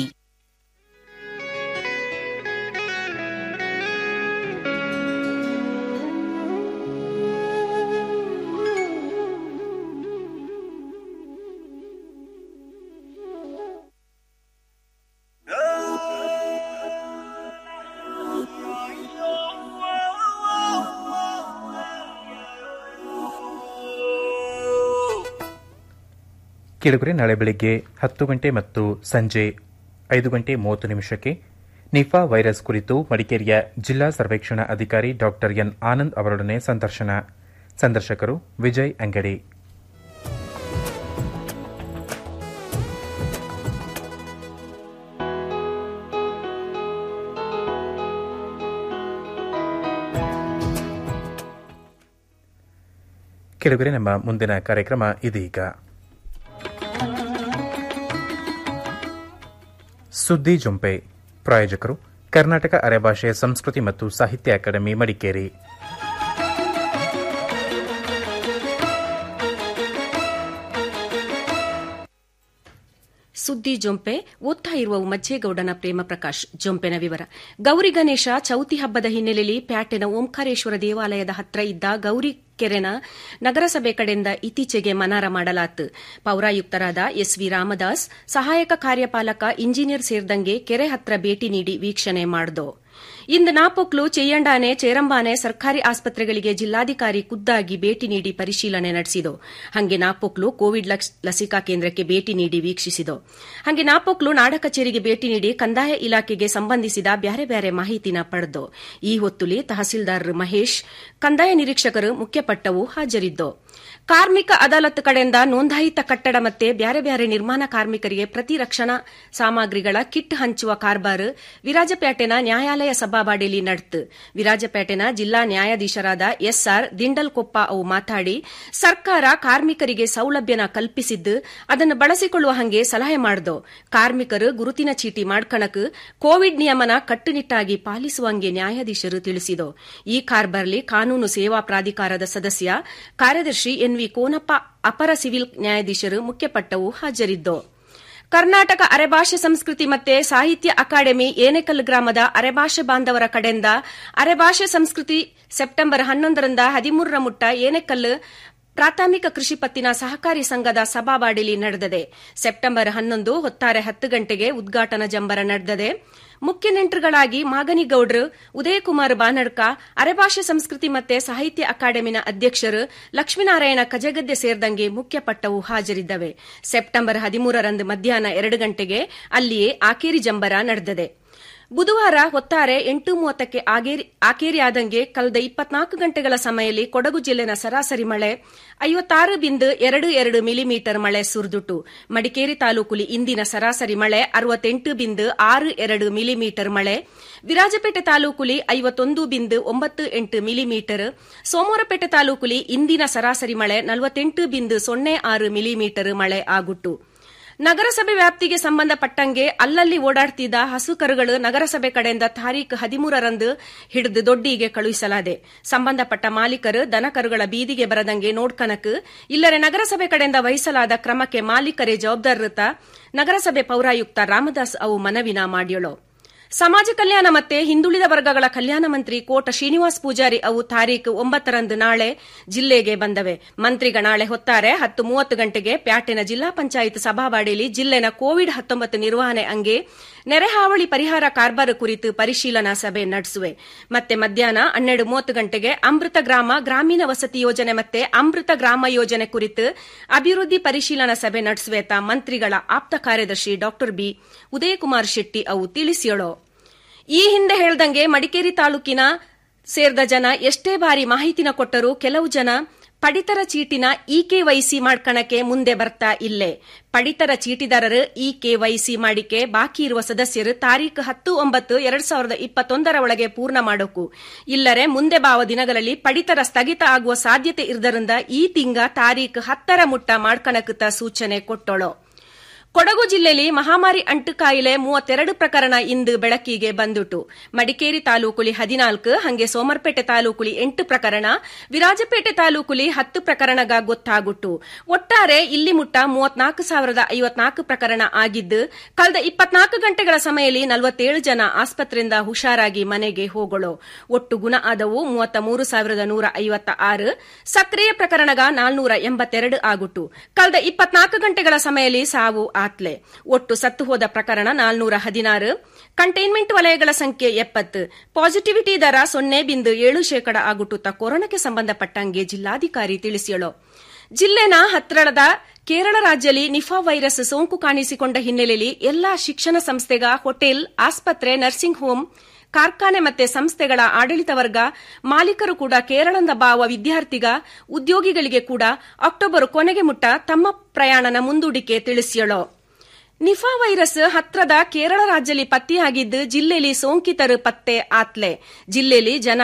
ಕೆಳಗರೆ ನಾಳೆ ಬೆಳಿಗ್ಗೆ ಹತ್ತು ಗಂಟೆ ಮತ್ತು ಸಂಜೆ ಐದು ಗಂಟೆ ಮೂವತ್ತು ನಿಮಿಷಕ್ಕೆ ನಿಫಾ ವೈರಸ್ ಕುರಿತು ಮಡಿಕೇರಿಯ ಜಿಲ್ಲಾ ಸರ್ವೇಕ್ಷಣಾ ಅಧಿಕಾರಿ ಡಾಕ್ಟರ್ ಎನ್ ಆನಂದ್ ಅವರೊಡನೆ ಸಂದರ್ಶನ ಸಂದರ್ಶಕರು ವಿಜಯ್ ಅಂಗಡಿ ಕೆಳಗರೆ ನಮ್ಮ ಮುಂದಿನ ಕಾರ್ಯಕ್ರಮ ಇದೀಗ ಸುದ್ದಿ ಜುಂಪೆ ಪ್ರಾಯೋಜಕರು ಕರ್ನಾಟಕ ಅರೆಭಾಷೆ ಸಂಸ್ಕೃತಿ ಮತ್ತು ಸಾಹಿತ್ಯ ಅಕಾಡೆಮಿ ಮಡಿಕೇರಿ ಸುದ್ದಿ ಜೊಂಪೆ ಓದ್ತಾ ಇರುವ ಮಜ್ಜೇಗೌಡನ ಪ್ರೇಮ ಪ್ರಕಾಶ್ ಜೊಂಪೆನ ವಿವರ ಗೌರಿ ಗಣೇಶ ಚೌತಿ ಹಬ್ಬದ ಹಿನ್ನೆಲೆಯಲ್ಲಿ ಪ್ಯಾಟೆನ ಓಂಕಾರೇಶ್ವರ ದೇವಾಲಯದ ಹತ್ರ ಇದ್ದ ಗೌರಿ ಕೆರೆನ ನಗರಸಭೆ ಕಡೆಯಿಂದ ಇತ್ತೀಚೆಗೆ ಮನಾರ ಮಾಡಲಾತು ಪೌರಾಯುಕ್ತರಾದ ಎಸ್ವಿ ರಾಮದಾಸ್ ಸಹಾಯಕ ಕಾರ್ಯಪಾಲಕ ಇಂಜಿನಿಯರ್ ಸೇರಿದಂಗೆ ಕೆರೆ ಹತ್ರ ಭೇಟಿ ನೀಡಿ ವೀಕ್ಷಣೆ ಮಾಡ್ದೋ ಇಂದು ನಾಪೊಕ್ಲು ಚೆಯ್ಯಂಡಾನೆ ಚೇರಂಬಾನೆ ಸರ್ಕಾರಿ ಆಸ್ಪತ್ರೆಗಳಿಗೆ ಜಿಲ್ಲಾಧಿಕಾರಿ ಖುದ್ದಾಗಿ ಭೇಟಿ ನೀಡಿ ಪರಿಶೀಲನೆ ನಡೆಸಿದೋ ಹಂಗೆ ನಾಪೊಕ್ಲು ಕೋವಿಡ್ ಲಸಿಕಾ ಕೇಂದ್ರಕ್ಕೆ ಭೇಟಿ ನೀಡಿ ವೀಕ್ಷಿಸಿದೋ ಹಂಗೆ ನಾಪೊಕ್ಲು ನಾಡ ಕಚೇರಿಗೆ ಭೇಟಿ ನೀಡಿ ಕಂದಾಯ ಇಲಾಖೆಗೆ ಸಂಬಂಧಿಸಿದ ಬ್ಯಾರೆ ಬ್ಯಾರೆ ಮಾಹಿತಿನ ಪಡೆದೋ ಈ ಹೊತ್ತುಲಿ ತಹಸೀಲ್ದಾರ್ ಮಹೇಶ್ ಕಂದಾಯ ನಿರೀಕ್ಷಕರು ಮುಖ್ಯಪಟ್ಟವು ಹಾಜರಿದ್ದೋ ಕಾರ್ಮಿಕ ಅದಾಲತ್ ಕಡೆಯಿಂದ ನೋಂದಾಯಿತ ಕಟ್ಟಡ ಮತ್ತೆ ಬ್ಯಾರೆ ಬ್ಯಾರೆ ನಿರ್ಮಾಣ ಕಾರ್ಮಿಕರಿಗೆ ಪ್ರತಿ ರಕ್ಷಣಾ ಸಾಮಗ್ರಿಗಳ ಕಿಟ್ ಹಂಚುವ ಕಾರ್ಬಾರ್ ವಿರಾಜಪೇಟೆನ ನ್ಯಾಯಾಲಯ ಸಭಾಬಾಡಿಯಲ್ಲಿ ನಡೆತು ವಿರಾಜಪೇಟೆನ ಜಿಲ್ಲಾ ನ್ಯಾಯಾಧೀಶರಾದ ಎಸ್ಆರ್ ದಿಂಡಲ್ಕೊಪ್ಪ ಅವು ಮಾತಾಡಿ ಸರ್ಕಾರ ಕಾರ್ಮಿಕರಿಗೆ ಸೌಲಭ್ಯನ ಕಲ್ಪಿಸಿದ್ದು ಅದನ್ನು ಬಳಸಿಕೊಳ್ಳುವ ಹಂಗೆ ಸಲಹೆ ಮಾಡಿದೋ ಕಾರ್ಮಿಕರು ಗುರುತಿನ ಚೀಟಿ ಮಾಡ್ಕಣಕ್ ಕೋವಿಡ್ ನಿಯಮನ ಕಟ್ಟುನಿಟ್ಟಾಗಿ ಪಾಲಿಸುವಂಗೆ ನ್ಯಾಯಾಧೀಶರು ತಿಳಿಸಿದೋ ಈ ಕಾರ್ಬಾರ್ಲಿ ಕಾನೂನು ಸೇವಾ ಪ್ರಾಧಿಕಾರದ ಸದಸ್ಯ ಕಾರ್ಯದರ್ಶಿ ಎನ್ವಿ ಕೋನಪ್ಪ ಅಪರ ಸಿವಿಲ್ ನ್ಯಾಯಾಧೀಶರು ಮುಖ್ಯಪಟ್ಟವು ಹಾಜರಿದ್ದೋ ಕರ್ನಾಟಕ ಅರೆಭಾಷೆ ಸಂಸ್ಕೃತಿ ಮತ್ತೆ ಸಾಹಿತ್ಯ ಅಕಾಡೆಮಿ ಏನೆಕಲ್ ಗ್ರಾಮದ ಅರೆಭಾಷೆ ಬಾಂಧವರ ಕಡೆಯಿಂದ ಅರೆಭಾಷೆ ಸಂಸ್ಕೃತಿ ಸೆಪ್ಟೆಂಬರ್ ಹನ್ನೊಂದರಿಂದ ಹದಿಮೂರರ ಮುಟ್ಟ ಏನೆಕಲ್ ಪ್ರಾಥಮಿಕ ಕೃಷಿ ಪತ್ತಿನ ಸಹಕಾರಿ ಸಂಘದ ಸಭಾವಾಡಿಲಿ ನಡೆದಿದೆ ಸೆಪ್ಟೆಂಬರ್ ಹನ್ನೊಂದು ಹೊತ್ತಾರೆ ಹತ್ತು ಗಂಟೆಗೆ ಉದ್ಘಾಟನಾ ಜಂಬರ ನಡೆದಿದೆ ಮುಖ್ಯ ನೆಂಟರುಗಳಾಗಿ ಮಾಗನಿಗೌಡ್ರು ಉದಯಕುಮಾರ್ ಬಾನಡ್ಕ ಅರೆಭಾಷೆ ಸಂಸ್ಕೃತಿ ಮತ್ತೆ ಸಾಹಿತ್ಯ ಅಕಾಡೆಮಿನ ಅಧ್ಯಕ್ಷರು ಲಕ್ಷ್ಮೀನಾರಾಯಣ ಕಜಗದ್ದೆ ಸೇರಿದಂಗೆ ಮುಖ್ಯ ಪಟ್ಟವು ಹಾಜರಿದ್ದವೆ ಸೆಪ್ಟೆಂಬರ್ ಹದಿಮೂರರಂದು ಮಧ್ಯಾಹ್ನ ಎರಡು ಗಂಟೆಗೆ ಅಲ್ಲಿಯೇ ಆಕೇರಿ ಜಂಬರ ನಡೆದಿದೆ ಬುಧವಾರ ಹೊತ್ತಾರೆ ಎಂಟು ಮೂವತ್ತಕ್ಕೆ ಆಕೇರಿಯಾದಂಗೆ ಕಳೆದ ಇಪ್ಪತ್ನಾಲ್ಕು ಗಂಟೆಗಳ ಸಮಯದಲ್ಲಿ ಕೊಡಗು ಜಿಲ್ಲೆನ ಸರಾಸರಿ ಮಳೆ ಐವತ್ತಾರು ಬಿಂದು ಎರಡು ಎರಡು ಮಿಲಿಮೀಟರ್ ಮಳೆ ಸುರಿದುಟ್ಟು ಮಡಿಕೇರಿ ತಾಲೂಕುಲಿ ಇಂದಿನ ಸರಾಸರಿ ಮಳೆ ಅರವತ್ತೆಂಟು ಬಿಂದು ಆರು ಎರಡು ಮಿಲಿಮೀಟರ್ ಮಳೆ ವಿರಾಜಪೇಟೆ ತಾಲೂಕುಲಿ ಐವತ್ತೊಂದು ಬಿಂದು ಒಂಬತ್ತು ಎಂಟು ಮಿಲಿಮೀಟರ್ ಸೋಮವಾರಪೇಟೆ ತಾಲೂಕುಲಿ ಇಂದಿನ ಸರಾಸರಿ ಮಳೆ ನಲವತ್ತೆಂಟು ಬಿಂದು ಸೊನ್ನೆ ಆರು ಮಿಲಿಮೀಟರ್ ಮಳೆ ಆಗುಟ್ಟು ನಗರಸಭೆ ವ್ಯಾಪ್ತಿಗೆ ಸಂಬಂಧಪಟ್ಟಂಗೆ ಅಲ್ಲಲ್ಲಿ ಓಡಾಡ್ತಿದ್ದ ಹಸು ಕರುಗಳು ನಗರಸಭೆ ಕಡೆಯಿಂದ ತಾರೀಖು ಹದಿಮೂರರಂದು ಹಿಡಿದು ದೊಡ್ಡಿಗೆ ಕಳುಹಿಸಲಾದೆ ಸಂಬಂಧಪಟ್ಟ ಮಾಲೀಕರು ದನ ಕರುಗಳ ಬೀದಿಗೆ ಬರದಂಗೆ ನೋಡ್ಕನಕ್ ಇಲ್ಲರೆ ನಗರಸಭೆ ಕಡೆಯಿಂದ ವಹಿಸಲಾದ ಕ್ರಮಕ್ಕೆ ಮಾಲೀಕರೇ ಜವಾಬ್ದಾರತ ನಗರಸಭೆ ಪೌರಾಯುಕ್ತ ರಾಮದಾಸ್ ಅವು ಮನವಿನ ಮಾಡ್ಯಳು ಸಮಾಜ ಕಲ್ಯಾಣ ಮತ್ತೆ ಹಿಂದುಳಿದ ವರ್ಗಗಳ ಕಲ್ಯಾಣ ಮಂತ್ರಿ ಕೋಟ ಶ್ರೀನಿವಾಸ್ ಪೂಜಾರಿ ಅವು ತಾರೀಖು ಒಂಬತ್ತರಂದು ನಾಳೆ ಜಿಲ್ಲೆಗೆ ಬಂದವೆ ಮಂತ್ರಿಗ ನಾಳೆ ಹೊತ್ತಾರೆ ಹತ್ತು ಮೂವತ್ತು ಗಂಟೆಗೆ ಪ್ಯಾಟಿನ ಜಿಲ್ಲಾ ಪಂಚಾಯತ್ ಸಭಾವಾಡಿಯಲ್ಲಿ ಜಿಲ್ಲೆನ ಕೋವಿಡ್ ಹತ್ತೊಂಬತ್ತು ನಿರ್ವಹಣೆ ಅಂಗೆ ನೆರೆ ಹಾವಳಿ ಪರಿಹಾರ ಕಾರ್ಬಾರ್ ಕುರಿತು ಪರಿಶೀಲನಾ ಸಭೆ ನಡೆಸುವೆ ಮತ್ತೆ ಮಧ್ಯಾಹ್ನ ಹನ್ನೆರಡು ಮೂವತ್ತು ಗಂಟೆಗೆ ಅಮೃತ ಗ್ರಾಮ ಗ್ರಾಮೀಣ ವಸತಿ ಯೋಜನೆ ಮತ್ತೆ ಅಮೃತ ಗ್ರಾಮ ಯೋಜನೆ ಕುರಿತು ಅಭಿವೃದ್ಧಿ ಪರಿಶೀಲನಾ ಸಭೆ ನಡೆಸುವೆ ತಾ ಮಂತ್ರಿಗಳ ಆಪ್ತ ಕಾರ್ಯದರ್ಶಿ ಡಾ ಬಿ ಉದಯಕುಮಾರ್ ಶೆಟ್ಟಿ ಅವು ತಿಳಿಸಿಯಳು ಈ ಹಿಂದೆ ಹೇಳ್ದಂಗೆ ಮಡಿಕೇರಿ ತಾಲೂಕಿನ ಸೇರಿದ ಜನ ಎಷ್ಟೇ ಬಾರಿ ಮಾಹಿತಿನ ಕೊಟ್ಟರೂ ಕೆಲವು ಜನ ಪಡಿತರ ಚೀಟಿನ ಇ ಕೆವೈಸಿ ಮಾಡ್ಕಣಕ್ಕೆ ಮುಂದೆ ಬರ್ತಾ ಇಲ್ಲೇ ಪಡಿತರ ಚೀಟಿದಾರರು ಇ ಕೆವೈಸಿ ಮಾಡಿಕೆ ಬಾಕಿ ಇರುವ ಸದಸ್ಯರು ತಾರೀಖು ಹತ್ತು ಒಂಬತ್ತು ಎರಡ್ ಸಾವಿರದ ಇಪ್ಪತ್ತೊಂದರ ಒಳಗೆ ಪೂರ್ಣ ಮಾಡೋಕು ಇಲ್ಲರೆ ಮುಂದೆ ಬಾವ ದಿನಗಳಲ್ಲಿ ಪಡಿತರ ಸ್ಥಗಿತ ಆಗುವ ಸಾಧ್ಯತೆ ಇರುವುದರಿಂದ ಈ ತಿಂಗ ತಾರೀಖು ಹತ್ತರ ಮುಟ್ಟ ಮಾಡ್ಕಣಕುತ್ತ ಸೂಚನೆ ಕೊಟ್ಟಳು ಕೊಡಗು ಜಿಲ್ಲೆಯಲ್ಲಿ ಮಹಾಮಾರಿ ಅಂಟು ಕಾಯಿಲೆ ಮೂವತ್ತೆರಡು ಪ್ರಕರಣ ಇಂದು ಬೆಳಕಿಗೆ ಬಂದುಟು ಮಡಿಕೇರಿ ತಾಲೂಕುಲಿ ಹದಿನಾಲ್ಕು ಹಂಗೆ ಸೋಮರ್ಪೇಟೆ ತಾಲೂಕುಲಿ ಎಂಟು ಪ್ರಕರಣ ವಿರಾಜಪೇಟೆ ತಾಲೂಕುಲಿ ಹತ್ತು ಪ್ರಕರಣಗ ಗೊತ್ತಾಗುಟ್ಟು ಒಟ್ಟಾರೆ ಇಲ್ಲಿ ಮುಟ್ಟ ಮೂವತ್ನಾಲ್ಕು ಸಾವಿರದ ಐವತ್ನಾಲ್ಕು ಪ್ರಕರಣ ಆಗಿದ್ದು ಕಳೆದ ಇಪ್ಪತ್ನಾಲ್ಕು ಗಂಟೆಗಳ ಸಮಯದಲ್ಲಿ ನಲವತ್ತೇಳು ಜನ ಆಸ್ಪತ್ರೆಯಿಂದ ಹುಷಾರಾಗಿ ಮನೆಗೆ ಹೋಗಳು ಒಟ್ಟು ಗುಣ ಆದವು ಮೂವತ್ತ ಮೂರು ಸಾವಿರದ ನೂರ ಐವತ್ತ ಆರು ಸಕ್ರಿಯ ಪ್ರಕರಣಗ ನಾಲ್ನೂರ ಎಂಬತ್ತೆರಡು ಆಗುಟ್ಟು ಕಳೆದ ಇಪ್ಪತ್ನಾಲ್ಕು ಗಂಟೆಗಳ ಸಮಯದಲ್ಲಿ ಸಾವು ಆತ್ಲೆ ಒಟ್ಟು ಸತ್ತು ಹೋದ ಪ್ರಕರಣ ನಾಲ್ನೂರ ಹದಿನಾರು ಕಂಟೈನ್ಮೆಂಟ್ ವಲಯಗಳ ಸಂಖ್ಯೆ ಎಪ್ಪತ್ತು ಪಾಸಿಟಿವಿಟಿ ದರ ಸೊನ್ನೆ ಬಿಂದು ಏಳು ಶೇಕಡ ಆಗುಟ್ಟುತ್ತ ಕೊರೋನಾಕ್ಕೆ ಸಂಬಂಧಪಟ್ಟಂಗೆ ಜಿಲ್ಲಾಧಿಕಾರಿ ತಿಳಿಸಿಯಳು ಜಿಲ್ಲೆನ ಹತ್ತಿರದ ಕೇರಳ ರಾಜ್ಯದಲ್ಲಿ ನಿಫಾ ವೈರಸ್ ಸೋಂಕು ಕಾಣಿಸಿಕೊಂಡ ಹಿನ್ನೆಲೆಯಲ್ಲಿ ಎಲ್ಲಾ ಶಿಕ್ಷಣ ಸಂಸ್ಥೆಗ ಹೋಟೆಲ್ ಆಸ್ಪತ್ರೆ ನರ್ಸಿಂಗ್ ಹೋಂ ಕಾರ್ಖಾನೆ ಮತ್ತೆ ಸಂಸ್ಥೆಗಳ ಆಡಳಿತ ವರ್ಗ ಮಾಲೀಕರು ಕೂಡ ಕೇರಳದ ಬಾವ ವಿದ್ಯಾರ್ಥಿಗ ಉದ್ಯೋಗಿಗಳಿಗೆ ಕೂಡ ಅಕ್ಟೋಬರ್ ಕೊನೆಗೆ ಮುಟ್ಟ ತಮ್ಮ ಪ್ರಯಾಣನ ಮುಂದೂಡಿಕೆ ತಿಳಿಸಿಯಳು ನಿಫಾ ವೈರಸ್ ಹತ್ರದ ಕೇರಳ ರಾಜ್ಯದಲ್ಲಿ ಪತ್ತೆಯಾಗಿದ್ದು ಜಿಲ್ಲೆಯಲ್ಲಿ ಸೋಂಕಿತರು ಪತ್ತೆ ಆತ್ಲೆ ಜಿಲ್ಲೆಯಲ್ಲಿ ಜನ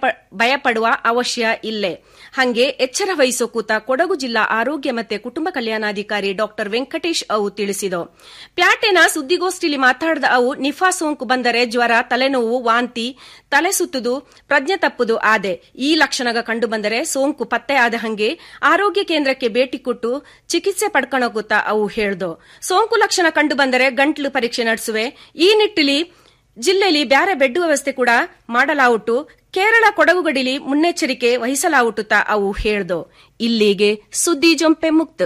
ಭಯಪಡುವ ಅವಶ್ಯ ಇಲ್ಲೇ ಹಂಗೆ ಎಚ್ಚರ ವಹಿಸೋ ಕೂತ ಕೊಡಗು ಜಿಲ್ಲಾ ಆರೋಗ್ಯ ಮತ್ತೆ ಕುಟುಂಬ ಕಲ್ಯಾಣಾಧಿಕಾರಿ ಡಾ ವೆಂಕಟೇಶ್ ಅವು ತಿಳಿಸಿದರು ಪ್ಯಾಟೆನ ಸುದ್ದಿಗೋಷ್ಠಿಯಲ್ಲಿ ಮಾತಾಡಿದ ಅವು ನಿಫಾ ಸೋಂಕು ಬಂದರೆ ಜ್ವರ ತಲೆನೋವು ವಾಂತಿ ತಲೆ ಸುತ್ತುದು ಪ್ರಜ್ಞೆ ತಪ್ಪುದು ಆದೆ ಈ ಲಕ್ಷಣಗ ಕಂಡು ಬಂದರೆ ಸೋಂಕು ಪತ್ತೆ ಆದ ಹಂಗೆ ಆರೋಗ್ಯ ಕೇಂದ್ರಕ್ಕೆ ಭೇಟಿ ಕೊಟ್ಟು ಚಿಕಿತ್ಸೆ ಪಡ್ಕೊಳ್ಳೋಗುತ್ತಾ ಅವು ಹೇಳ್ದು ಸೋಂಕು ಲಕ್ಷಣ ಕಂಡು ಬಂದರೆ ಗಂಟ್ಲು ಪರೀಕ್ಷೆ ನಡೆಸುವೆ ಈ ನಿಟ್ಟಿನಲ್ಲಿ ಜಿಲ್ಲೆಯಲ್ಲಿ ಬ್ಯಾರೆ ಬೆಡ್ ವ್ಯವಸ್ಥೆ ಕೂಡ ಮಾಡಲಾವುಟು ಕೇರಳ ಕೊಡಗುಗಡಿಲಿ ಮುನ್ನೆಚ್ಚರಿಕೆ ವಹಿಸಲಾವುಟುತ್ತಾ ಅವು ಹೇಳ್ದು ಇಲ್ಲಿಗೆ ಸುದ್ದಿ ಜೊಂಪೆ ಮುಕ್ತ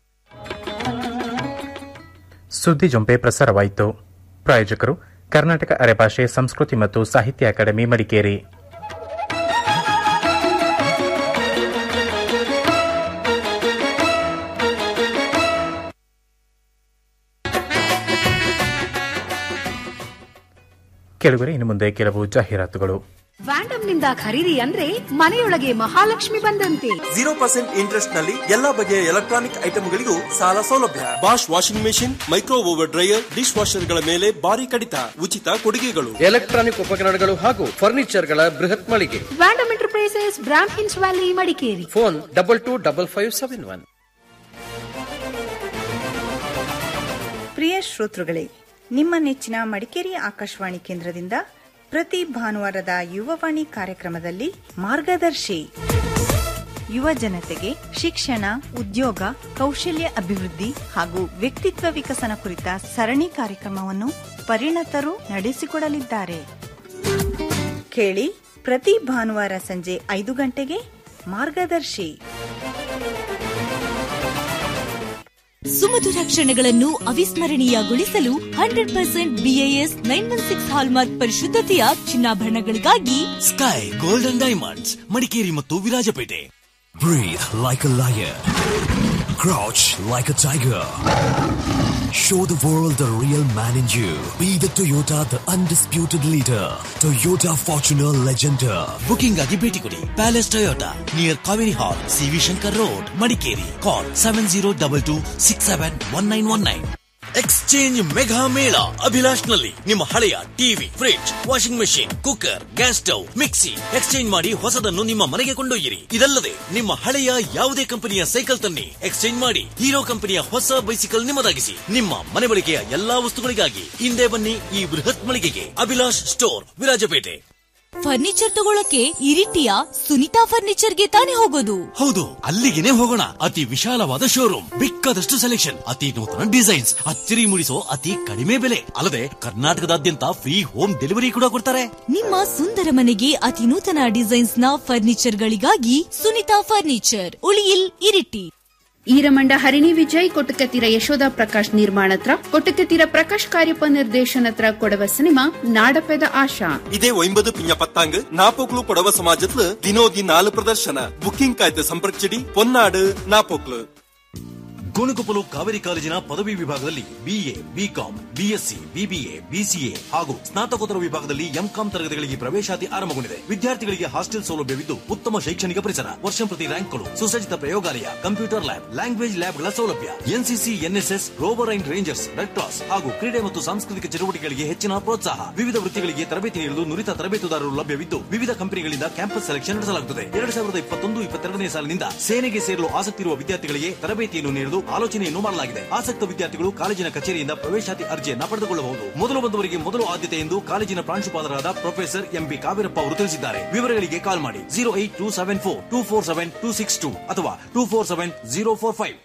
ಸುದ್ದಿ ಜೊಂಪೆ ಪ್ರಸಾರವಾಯಿತು ಪ್ರಾಯೋಜಕರು ಕರ್ನಾಟಕ ಅರೆಭಾಷೆ ಸಂಸ್ಕೃತಿ ಮತ್ತು ಸಾಹಿತ್ಯ ಅಕಾಡೆಮಿ ಮಡಿಕೇರಿ ಕೆಳಗರೆ ಇನ್ನು ಮುಂದೆ ಕೆಲವು ಜಾಹೀರಾತುಗಳು ವ್ಯಾಂಡಮ್ನಿಂದ ಖರೀದಿ ಅಂದ್ರೆ ಮನೆಯೊಳಗೆ ಮಹಾಲಕ್ಷ್ಮಿ ಬಂದಂತೆ ಜೀರೋ ಪರ್ಸೆಂಟ್ ಇಂಟ್ರೆಸ್ಟ್ ನಲ್ಲಿ ಎಲ್ಲಾ ಬಗೆಯ ಎಲೆಕ್ಟ್ರಾನಿಕ್ ಐಟಮ್ಗಳಿಗೂ ಸಾಲ ಸೌಲಭ್ಯ Bosch washing machine micro oven dryer dish washer ಗಳ ಮೇಲೆ ಭಾರಿ ಕಡಿತ ಉಚಿತ ಕೊಡುಗೆಗಳು ಎಲೆಕ್ಟ್ರಾನಿಕ್ ಉಪಕರಣಗಳು ಹಾಗೂ ಫರ್ನಿಚರ್ ಗಳ ಬೃಹತ್ ಮಳಿಗೆ ವ್ಯಾಂಡಮ್ ಎಂಟರ್ಪ್ರೈಸಸ್ ಬ್ರಾಮ್ ಹಿನ್ಸ್ valley Madikeri phone double two double five seven one ಪ್ರಿಯ ಶ್ರೋತೃಗಳೇ ನಿಮ್ಮ ನೆಚ್ಚಿನ ಮಡಿಕೇರಿ ಆಕಾಶವಾಣಿ ಕೇಂದ್ರದಿಂದ ಪ್ರತಿ ಭಾನುವಾರದ ಯುವವಾಣಿ ಕಾರ್ಯಕ್ರಮದಲ್ಲಿ ಮಾರ್ಗದರ್ಶಿ ಯುವ ಜನತೆಗೆ ಶಿಕ್ಷಣ ಉದ್ಯೋಗ ಕೌಶಲ್ಯ ಅಭಿವೃದ್ಧಿ ಹಾಗೂ ವ್ಯಕ್ತಿತ್ವ ವಿಕಸನ ಕುರಿತ ಸರಣಿ ಕಾರ್ಯಕ್ರಮವನ್ನು ಪರಿಣತರು ನಡೆಸಿಕೊಡಲಿದ್ದಾರೆ ಕೇಳಿ ಪ್ರತಿ ಭಾನುವಾರ ಸಂಜೆ ಐದು ಗಂಟೆಗೆ ಮಾರ್ಗದರ್ಶಿ ಸುಮಧುರ ಕ್ಷಣಗಳನ್ನು ಅವಿಸ್ಮರಣೀಯಗೊಳಿಸಲು hundred percent BIS nine one six hallmark ಪರಿಶುದ್ಧತೆಯ ಚಿನ್ನಾಭರಣಗಳಿಗಾಗಿ ಸ್ಕೈ ಗೋಲ್ಡನ್ ಡೈಮಂಡ್ಸ್ ಮಡಿಕೇರಿ ಮತ್ತು Virajpet Breathe like a lion. Crouch like a tiger. Show the world the real man in you. Be the Toyota, the undisputed leader. Toyota Fortuner Legender. Booking ಆಗಿ ಭೇಟಿ ಕೊಡಿ palace Toyota near Kaveri hall CV Shankar road Madikeri call seven zero double two six seven one nine one nine exchange mega ಮೇಳ ಅಭಿಲಾಷ್ ನಲ್ಲಿ ನಿಮ್ಮ ಹಳೆಯ TV fridge washing machine cooker gas stove mixie exchange ಮಾಡಿ ಹೊಸದನ್ನು ನಿಮ್ಮ ಮನೆಗೆ ಕೊಂಡೊಯ್ಯಿರಿ ಇದಲ್ಲದೆ ನಿಮ್ಮ ಹಳೆಯ ಯಾವುದೇ ಕಂಪನಿಯ ಸೈಕಲ್ ತನ್ನಿ ಎಕ್ಸ್ಚೇಂಜ್ ಮಾಡಿ ಹೀರೋ ಕಂಪನಿಯ ಹೊಸ ಬೈಸಿಕಲ್ ನಿಮ್ಮದಾಗಿಸಿ ನಿಮ್ಮ ಮನೆ ಬಳಕೆಯ ಎಲ್ಲಾ ವಸ್ತುಗಳಿಗಾಗಿ ಹಿಂದೆ ಬನ್ನಿ ಈ ಬೃಹತ್ ಮಳಿಗೆಗೆ ಅಭಿಲಾಷ್ ಸ್ಟೋರ್ ವಿರಾಜಪೇಟೆ ಫರ್ನಿಚರ್ ತಗೊಳಕ್ಕೆ ಇರಿಟಿಯ ಸುನಿತಾ ಫರ್ನಿಚರ್ಗೆ ತಾನೇ ಹೋಗೋದು ಹೌದು ಅಲ್ಲಿಗೆನೆ ಹೋಗೋಣ ಅತಿ ವಿಶಾಲವಾದ ಶೋರೂಮ್ ಬೇಕಾದಷ್ಟು ಸೆಲೆಕ್ಷನ್ ಅತಿ ನೂತನ ಡಿಸೈನ್ಸ್ ಅಚ್ಚರಿ ಮೂಡಿಸೋ ಅತಿ ಕಡಿಮೆ ಬೆಲೆ ಅಲ್ಲದೆ ಕರ್ನಾಟಕದಾದ್ಯಂತ ಫ್ರೀ ಹೋಮ್ ಡೆಲಿವರಿ ಕೂಡ ಕೊಡ್ತಾರೆ ನಿಮ್ಮ ಸುಂದರ ಮನೆಗೆ ಅತಿ ನೂತನ ಡಿಸೈನ್ಸ್ ನ ಫರ್ನಿಚರ್ ಗಳಿಗಾಗಿ ಸುನಿತಾ ಫರ್ನಿಚರ್ ಉಳಿಯಿಲ್ ಇರಿಟಿ ಈರಮಂಡ ಹರಿಣಿ ವಿಜಯ್ ಕೊಟ್ಟಕತ್ತಿರ ಯಶೋಧ ಪ್ರಕಾಶ್ ನಿರ್ಮಾಣತ್ರ ಕೊಟ್ಟಕತ್ತಿರ ಪ್ರಕಾಶ್ ಕಾರ್ಯಪ ನಿರ್ದೇಶನತ್ರ ಕೊಡವ ಸಿನಿಮಾ ನಾಡಪೆದ ಆಶಾ ಇದೇ ಒಂಬದು ಪಿಂಜ ಪತ್ತಾಂಗ್ ನಾಪೋಕ್ಲು ಕೊಡವ ಸಮಾಜತ್ಲು ದಿನೋದಿ ನಾಲು ಪ್ರದರ್ಶನ ಬುಕಿಂಗ್ ಕಾಯ್ದೆ ಸಂಪರ್ಕಿಸಿಡಿ ಪೊನ್ನಾಡು ನಾಪೋಕ್ಲು ಗೋಣಕೊಪ್ಪಲು ಕಾವೇರಿ ಕಾಲೇಜಿನ ಪದವಿ ವಿಭಾಗದಲ್ಲಿ BA BCom BSc BBA BCA ಹಾಗೂ ಸ್ನಾತಕೋತ್ತರ ವಿಭಾಗದಲ್ಲಿ ಎಂಕಾಂ ತರಗತಿಗಳಿಗೆ ಪ್ರವೇಶಾತಿ ಆರಂಭಗೊಂಡಿದೆ ವಿದ್ಯಾರ್ಥಿಗಳಿಗೆ ಹಾಸ್ಟೆಲ್ ಸೌಲಭ್ಯವಿದ್ದು ಉತ್ತಮ ಶೈಕ್ಷಣಿಕ ಪರಿಸರ ವರ್ಷಂಪ್ರತಿ ರ್ಯಾಂಕ್ಗಳು ಸುಸಜ್ಜಿತ ಪ್ರಯೋಗಾಲಯ ಕಂಪ್ಯೂಟರ್ ಲ್ಯಾಬ್ ಲ್ಯಾಂಗ್ವೇಜ್ ಲ್ಯಾಬ್ಗಳ ಸೌಲಭ್ಯ NCC NSS rover and rangers red cross ಹಾಗೂ ಕ್ರೀಡೆ ಮತ್ತು ಸಾಂಸ್ಕೃತಿಕ ಚಟುವಟಿಕೆಗಳಿಗೆ ಹೆಚ್ಚಿನ ಪ್ರೋತ್ಸಾಹ ವಿವಿಧ ವೃತ್ತಿಗಳಿಗೆ ತರಬೇತಿ ನೀಡಲು ನುರಿತ ತರಬೇತುದಾರರು ಲಭ್ಯವಿದ್ದು ವಿವಿಧ ಕಂಪನಿಗಳಿಂದ ಕ್ಯಾಂಪಸ್ ಸೆಲೆಕ್ಷನ್ ನಡೆಸಲಾಗುತ್ತದೆ ಎರಡು ಸಾವಿರದ ಇಪ್ಪತ್ತೊಂದು ಇಪ್ಪತ್ತೆರಡನೇ ಸಾಲಿನಿಂದ ಸೇನೆಗೆ ಸೇರಲು ಆಸಕ್ತಿ ಇರುವ ವಿದ್ಯಾರ್ಥಿಗಳಿಗೆ ತರಬೇತಿಯನ್ನು ನೀಡಲು ಆಲೋಚನೆಯನ್ನು ಮಾಡಲಾಗಿದೆ ಆಸಕ್ತ ವಿದ್ಯಾರ್ಥಿಗಳು ಕಾಲೇಜಿನ ಕಚೇರಿಯಿಂದ ಪ್ರವೇಶಾತಿ ಅರ್ಜಿಯನ್ನ ಪಡೆದುಕೊಳ್ಳಬಹುದು ಮೊದಲು ಬಂದವರಿಗೆ ಮೊದಲು ಆದ್ಯತೆ ಎಂದು ಕಾಲೇಜಿನ ಪ್ರಾಂಶುಪಾಲರಾದ ಪ್ರೊಫೆಸರ್ ಎಂಬಿ ಕಾವೇರಪ್ಪ ಅವರು ತಿಳಿಸಿದ್ದಾರೆ ವಿವರಗಳಿಗೆ ಕಾಲ್ ಮಾಡಿ zero eight two seven four two four seven two six two ಅಥವಾ two four seven zero four five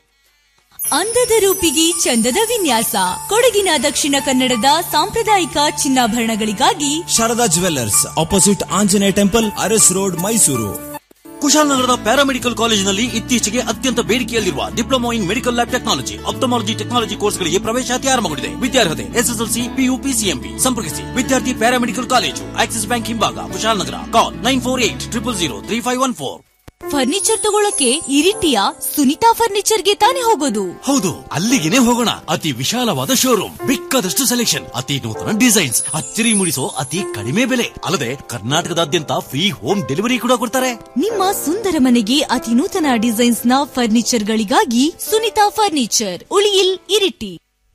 ಅಂದದ ರೂಪಿಗೆ ಚಂದದ ವಿನ್ಯಾಸ ಕೊಡಗಿನ ದಕ್ಷಿಣ ಕನ್ನಡದ ಸಾಂಪ್ರದಾಯಿಕ ಚಿನ್ನಾಭರಣಗಳಿಗಾಗಿ Sharada jewellers opposite Anjaneya temple Aras road Mysuru ಕುಶಾಲನಗರದ ಪ್ಯಾರಾಮೆಡಿಕಲ್ ಕಾಲೇಜಿನಲ್ಲಿ ಇತ್ತೀಚೆಗೆ ಅತ್ಯಂತ ಬೇಡಿಕೆಯಲ್ಲಿರುವ diploma in medical lab technology ophthalmology technology ಕೋರ್ಸ್ಗಳಿಗೆ ಪ್ರವೇಶಾತಿ ಆರಂಭಗೊಂಡಿದೆ ವಿದ್ಯಾರ್ಹತೆ ಎಸ್ಎಸ್ಎಲ್ಸಿ ಪಿಯು ಪಿಸಿಎಂಬಿ ಸಂಪರ್ಕಿಸಿ ವಿದ್ಯಾರ್ಥಿ ಪ್ಯಾರಾಮೆಡಿಕಲ್ ಕಾಲೇಜು ಆಕ್ಸಿಸ್ ಬ್ಯಾಂಕ್ ಹಿಂಭಾಗ Kushalnagar call nine four eight triple zero three five one four furniture ತಗೊಳಕ್ಕೆ ಇರಿಟಿಯ ಸುನಿತಾ ಫರ್ನಿಚರ್ಗೆ ತಾನೇ ಹೋಗೋದು ಹೌದು ಅಲ್ಲಿಗೆನೆ ಹೋಗೋಣ ಅತಿ ವಿಶಾಲವಾದ ಶೋರೂಮ್ ಬೇಕಾದಷ್ಟು ಸೆಲೆಕ್ಷನ್ ಅತಿ ನೂತನ ಡಿಸೈನ್ಸ್ ಅಚ್ಚರಿ ಮೂಡಿಸೋ ಅತಿ ಕಡಿಮೆ ಬೆಲೆ ಅಲ್ಲದೆ ಕರ್ನಾಟಕದಾದ್ಯಂತ ಫ್ರೀ ಹೋಮ್ ಡೆಲಿವರಿ ಕೂಡ ಕೊಡ್ತಾರೆ ನಿಮ್ಮ ಸುಂದರ ಮನೆಗೆ ಅತಿ ನೂತನ ಡಿಸೈನ್ಸ್ ನ ಫರ್ನಿಚರ್ ಗಳಿಗಾಗಿ ಸುನಿತಾ ಫರ್ನಿಚರ್ ಉಳಿಯಿಲ್ ಇರಿಟಿ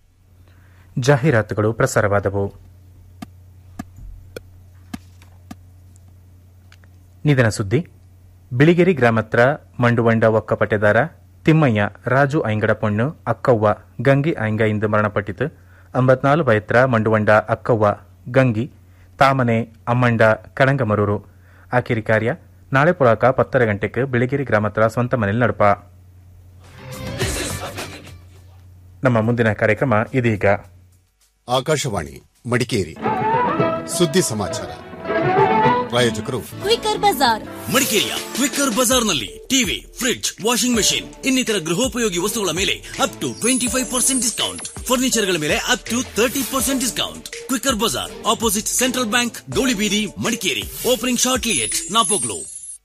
ಜಾಹೀರಾತುಗಳು ಪ್ರಸಾರವಾದವು ನಿಧನ ಸುದ್ದಿ ಬಿಳಿಗೆರಿ ಗ್ರಾಮತ್ರ ಮಂಡುವಂಡ ಒಕ್ಕ ಪಟ್ಟೆದಾರ ತಿಮ್ಮಯ್ಯ ರಾಜು ಐಂಗಡ ಪೊಣ್ಣು ಅಕ್ಕವ್ವ ಗಂಗಿ ಐಂಗ ಇಂದು ಮರಣಪಟ್ಟಿತು ಅಂಬತ್ನಾಲು ಬಯತ್ರ ಮಂಡುವಂಡ ಅಕ್ಕವ್ವ ಗಂಗಿ ತಾಮನೆ ಅಮ್ಮಂಡ ಕಳಂಗಮರೂರು ಆಕಿರಿ ಕಾರ್ಯ ನಾಳೆ ಪುಳಾಕ ಪತ್ತರ ಗಂಟೆಗೆ ಬಿಳಿಗಿರಿ ಗ್ರಾಮತ್ರ ಸ್ವಂತ ಮನೆಯಲ್ಲಿ ನಡಪ ನಮ್ಮ ಮುಂದಿನ ಕಾರ್ಯಕ್ರಮ ಇದೀಗ ಆಕಾಶವಾಣಿ ಮಡಿಕೇರಿ ಸುದ್ದಿ ಸಮಾಚಾರ ಪ್ರಾಯೋಜಕರು ಕ್ವಿಕರ್ ಬಜಾರ್ ಮಡಿಕೇರಿಯ ಕ್ವಿಕ್ಕರ್ ಬಜಾರ್ನಲ್ಲಿ ಟಿವಿ ಫ್ರಿಡ್ಜ್ ವಾಷಿಂಗ್ ಮೆಷಿನ್ ಇನ್ನಿತರ ಗೃಹೋಪಯೋಗಿ ವಸ್ತುಗಳ ಮೇಲೆ up to twenty five percent discount ಫರ್ನಿಚರ್ಗಳ ಮೇಲೆ up to thirty percent discount quicker bazaar opposite central bank Gowlibeedi Madikeri opening shortly at Napoklu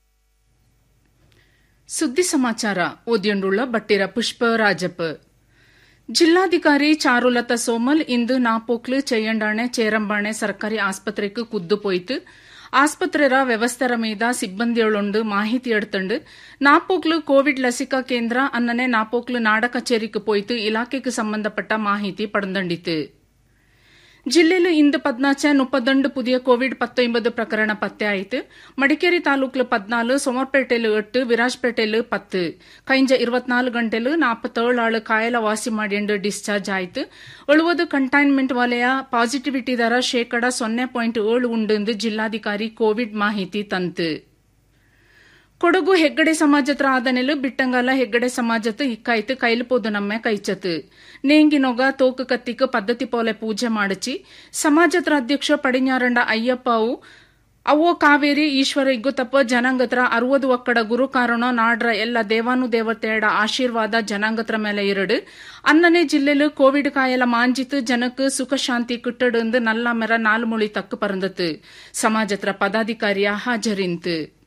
ಸುದ್ದಿ ಸಮಾಚಾರ ಓದಿಯೊಂಡುಳ್ಳ ಬಟ್ಟಿರ ಪುಷ್ಪ ರಾಜಪ್ಪ ಜಿಲ್ಲಾಧಿಕಾರಿ ಚಾರುಲತಾ ಸೋಮಲ್ ಇಂದು ನಾಪೋಕ್ಲು ಚೆಯ್ಯಂಡಾಣೆ ಚೇರಂಬಾಣೆ ಸರ್ಕಾರಿ ಆಸ್ಪತ್ರೆಗೆ ಕುದ್ದು ಪೋಯ್ತು ಆಸ್ಪತ್ರೆರ ವ್ಯವಸ್ಥೆರ ಮೀದ ಸಿಬ್ಬಂದಿಯೊಳುಂಡು ಮಾಹಿತಿ ಎಡ್ತಂಡು ನಾಪೋಕ್ಲು ಕೋವಿಡ್ ಲಸಿಕಾ ಕೇಂದ್ರ ಅನ್ನನೆ ನಾಪೋಕ್ಲು ನಾಡ ಕಚೇರಿಗೆ ಪೋಯ್ತು ಇಲಾಖೆಗೆ ಸಂಬಂಧಪಟ್ಟ ಮಾಹಿತಿ ಪಡೆದಂಡಿತು ಜಿಲ್ಲೆಲು ಇಂದು ಪದ್ನಾಚ ಮುಪ್ಪದೊಂದು പുതിയ ಕೋವಿಡ್ പത്തൊമ്പത് പ്രകരണ പത്തയായിട്ട് മടിക്കേരി താലൂക്കില് പതിനാല് സോമർപേട്ടയില് എട്ട് വിരാജ്പേട്ടയില് പത്ത് കഴിഞ്ഞ ഇരുപത്തിനാല് ಗಂಟೆಲು ನಾಪತ್ತೇಳು ಆಳು ಕಾಯಲ ವಾಸಿ ಮಾಡಿಂಡು ಡಿಸ್ಚಾರ್ಜ್ ಆಯ್ತು ಉಳುವುದು ಕಂಟೈನ್ಮೆಂಟ್ ವಲಯ ಪಾಸಿಟಿವಿಟಿ ದರ ಶೇಕಡ ಸೊನ್ನೆ ಪಾಯಿಂಟ್ ಏಳು ಉಂಡು ಎಂದು ಜಿಲ್ಲಾಧಿಕಾರಿ ಕೋವಿಡ್ ಮಾಹಿತಿ ತಂತು ಕೊಡಗು ಹೆಗ್ಗಡೆ ಸಮಾಜತ್ರ ಆದನೆಲು ಬಿಟ್ಟಂಗಾಲ ಹೆಗ್ಗಡೆ ಸಮಾಜತ್ ಇಕ್ಕಾಯ್ತು ಕೈಲ್ಪೋದು ನಮ್ಮೆ ಕೈಚತ್ ನೇಂಗಿನೊಗ ತೋಕು ಕತ್ತಿಕ್ ಪದ್ಧತಿ ಪೋಲೆ ಪೂಜೆ ಮಾಡಿಚಿ ಸಮಾಜತ್ರ ಅಧ್ಯಕ್ಷ ಪಡಿഞ്ഞാರಂಡ ಅಯ್ಯಪ್ಪವು ಅವ್ವೋ ಕಾವೇರಿ ಈಶ್ವರ ಇಗ್ಗುತಪ್ಪ ಜನಾಂಗತ್ರ ಅರುವದು ಒಕ್ಕಡ ಗುರು ಕಾರಣ ನಾಡ್ರ ಎಲ್ಲ ದೇವಾನು ದೇವತೆಯಡ ಆಶೀರ್ವಾದ ಜನಾಂಗತ್ರ ಮೇಲೆ ಇರಡು ಅನ್ನನೇ ಜಿಲ್ಲೆಲು ಕೋವಿಡ್ ಕಾಯಲ ಮಾಂಜಿತು ಜನಕ್ ಸುಖ ಶಾಂತಿ ಕಿಟ್ಟಡು ನಲ್ಲ ಮೆರ ನಾಲ್ಮೊಳಿ ತಕ್ಕು ಪರಂದತು ಸಮಾಜತ್ರ ಪದಾಧಿಕಾರಿಯ ಹಾಜರಿಂತು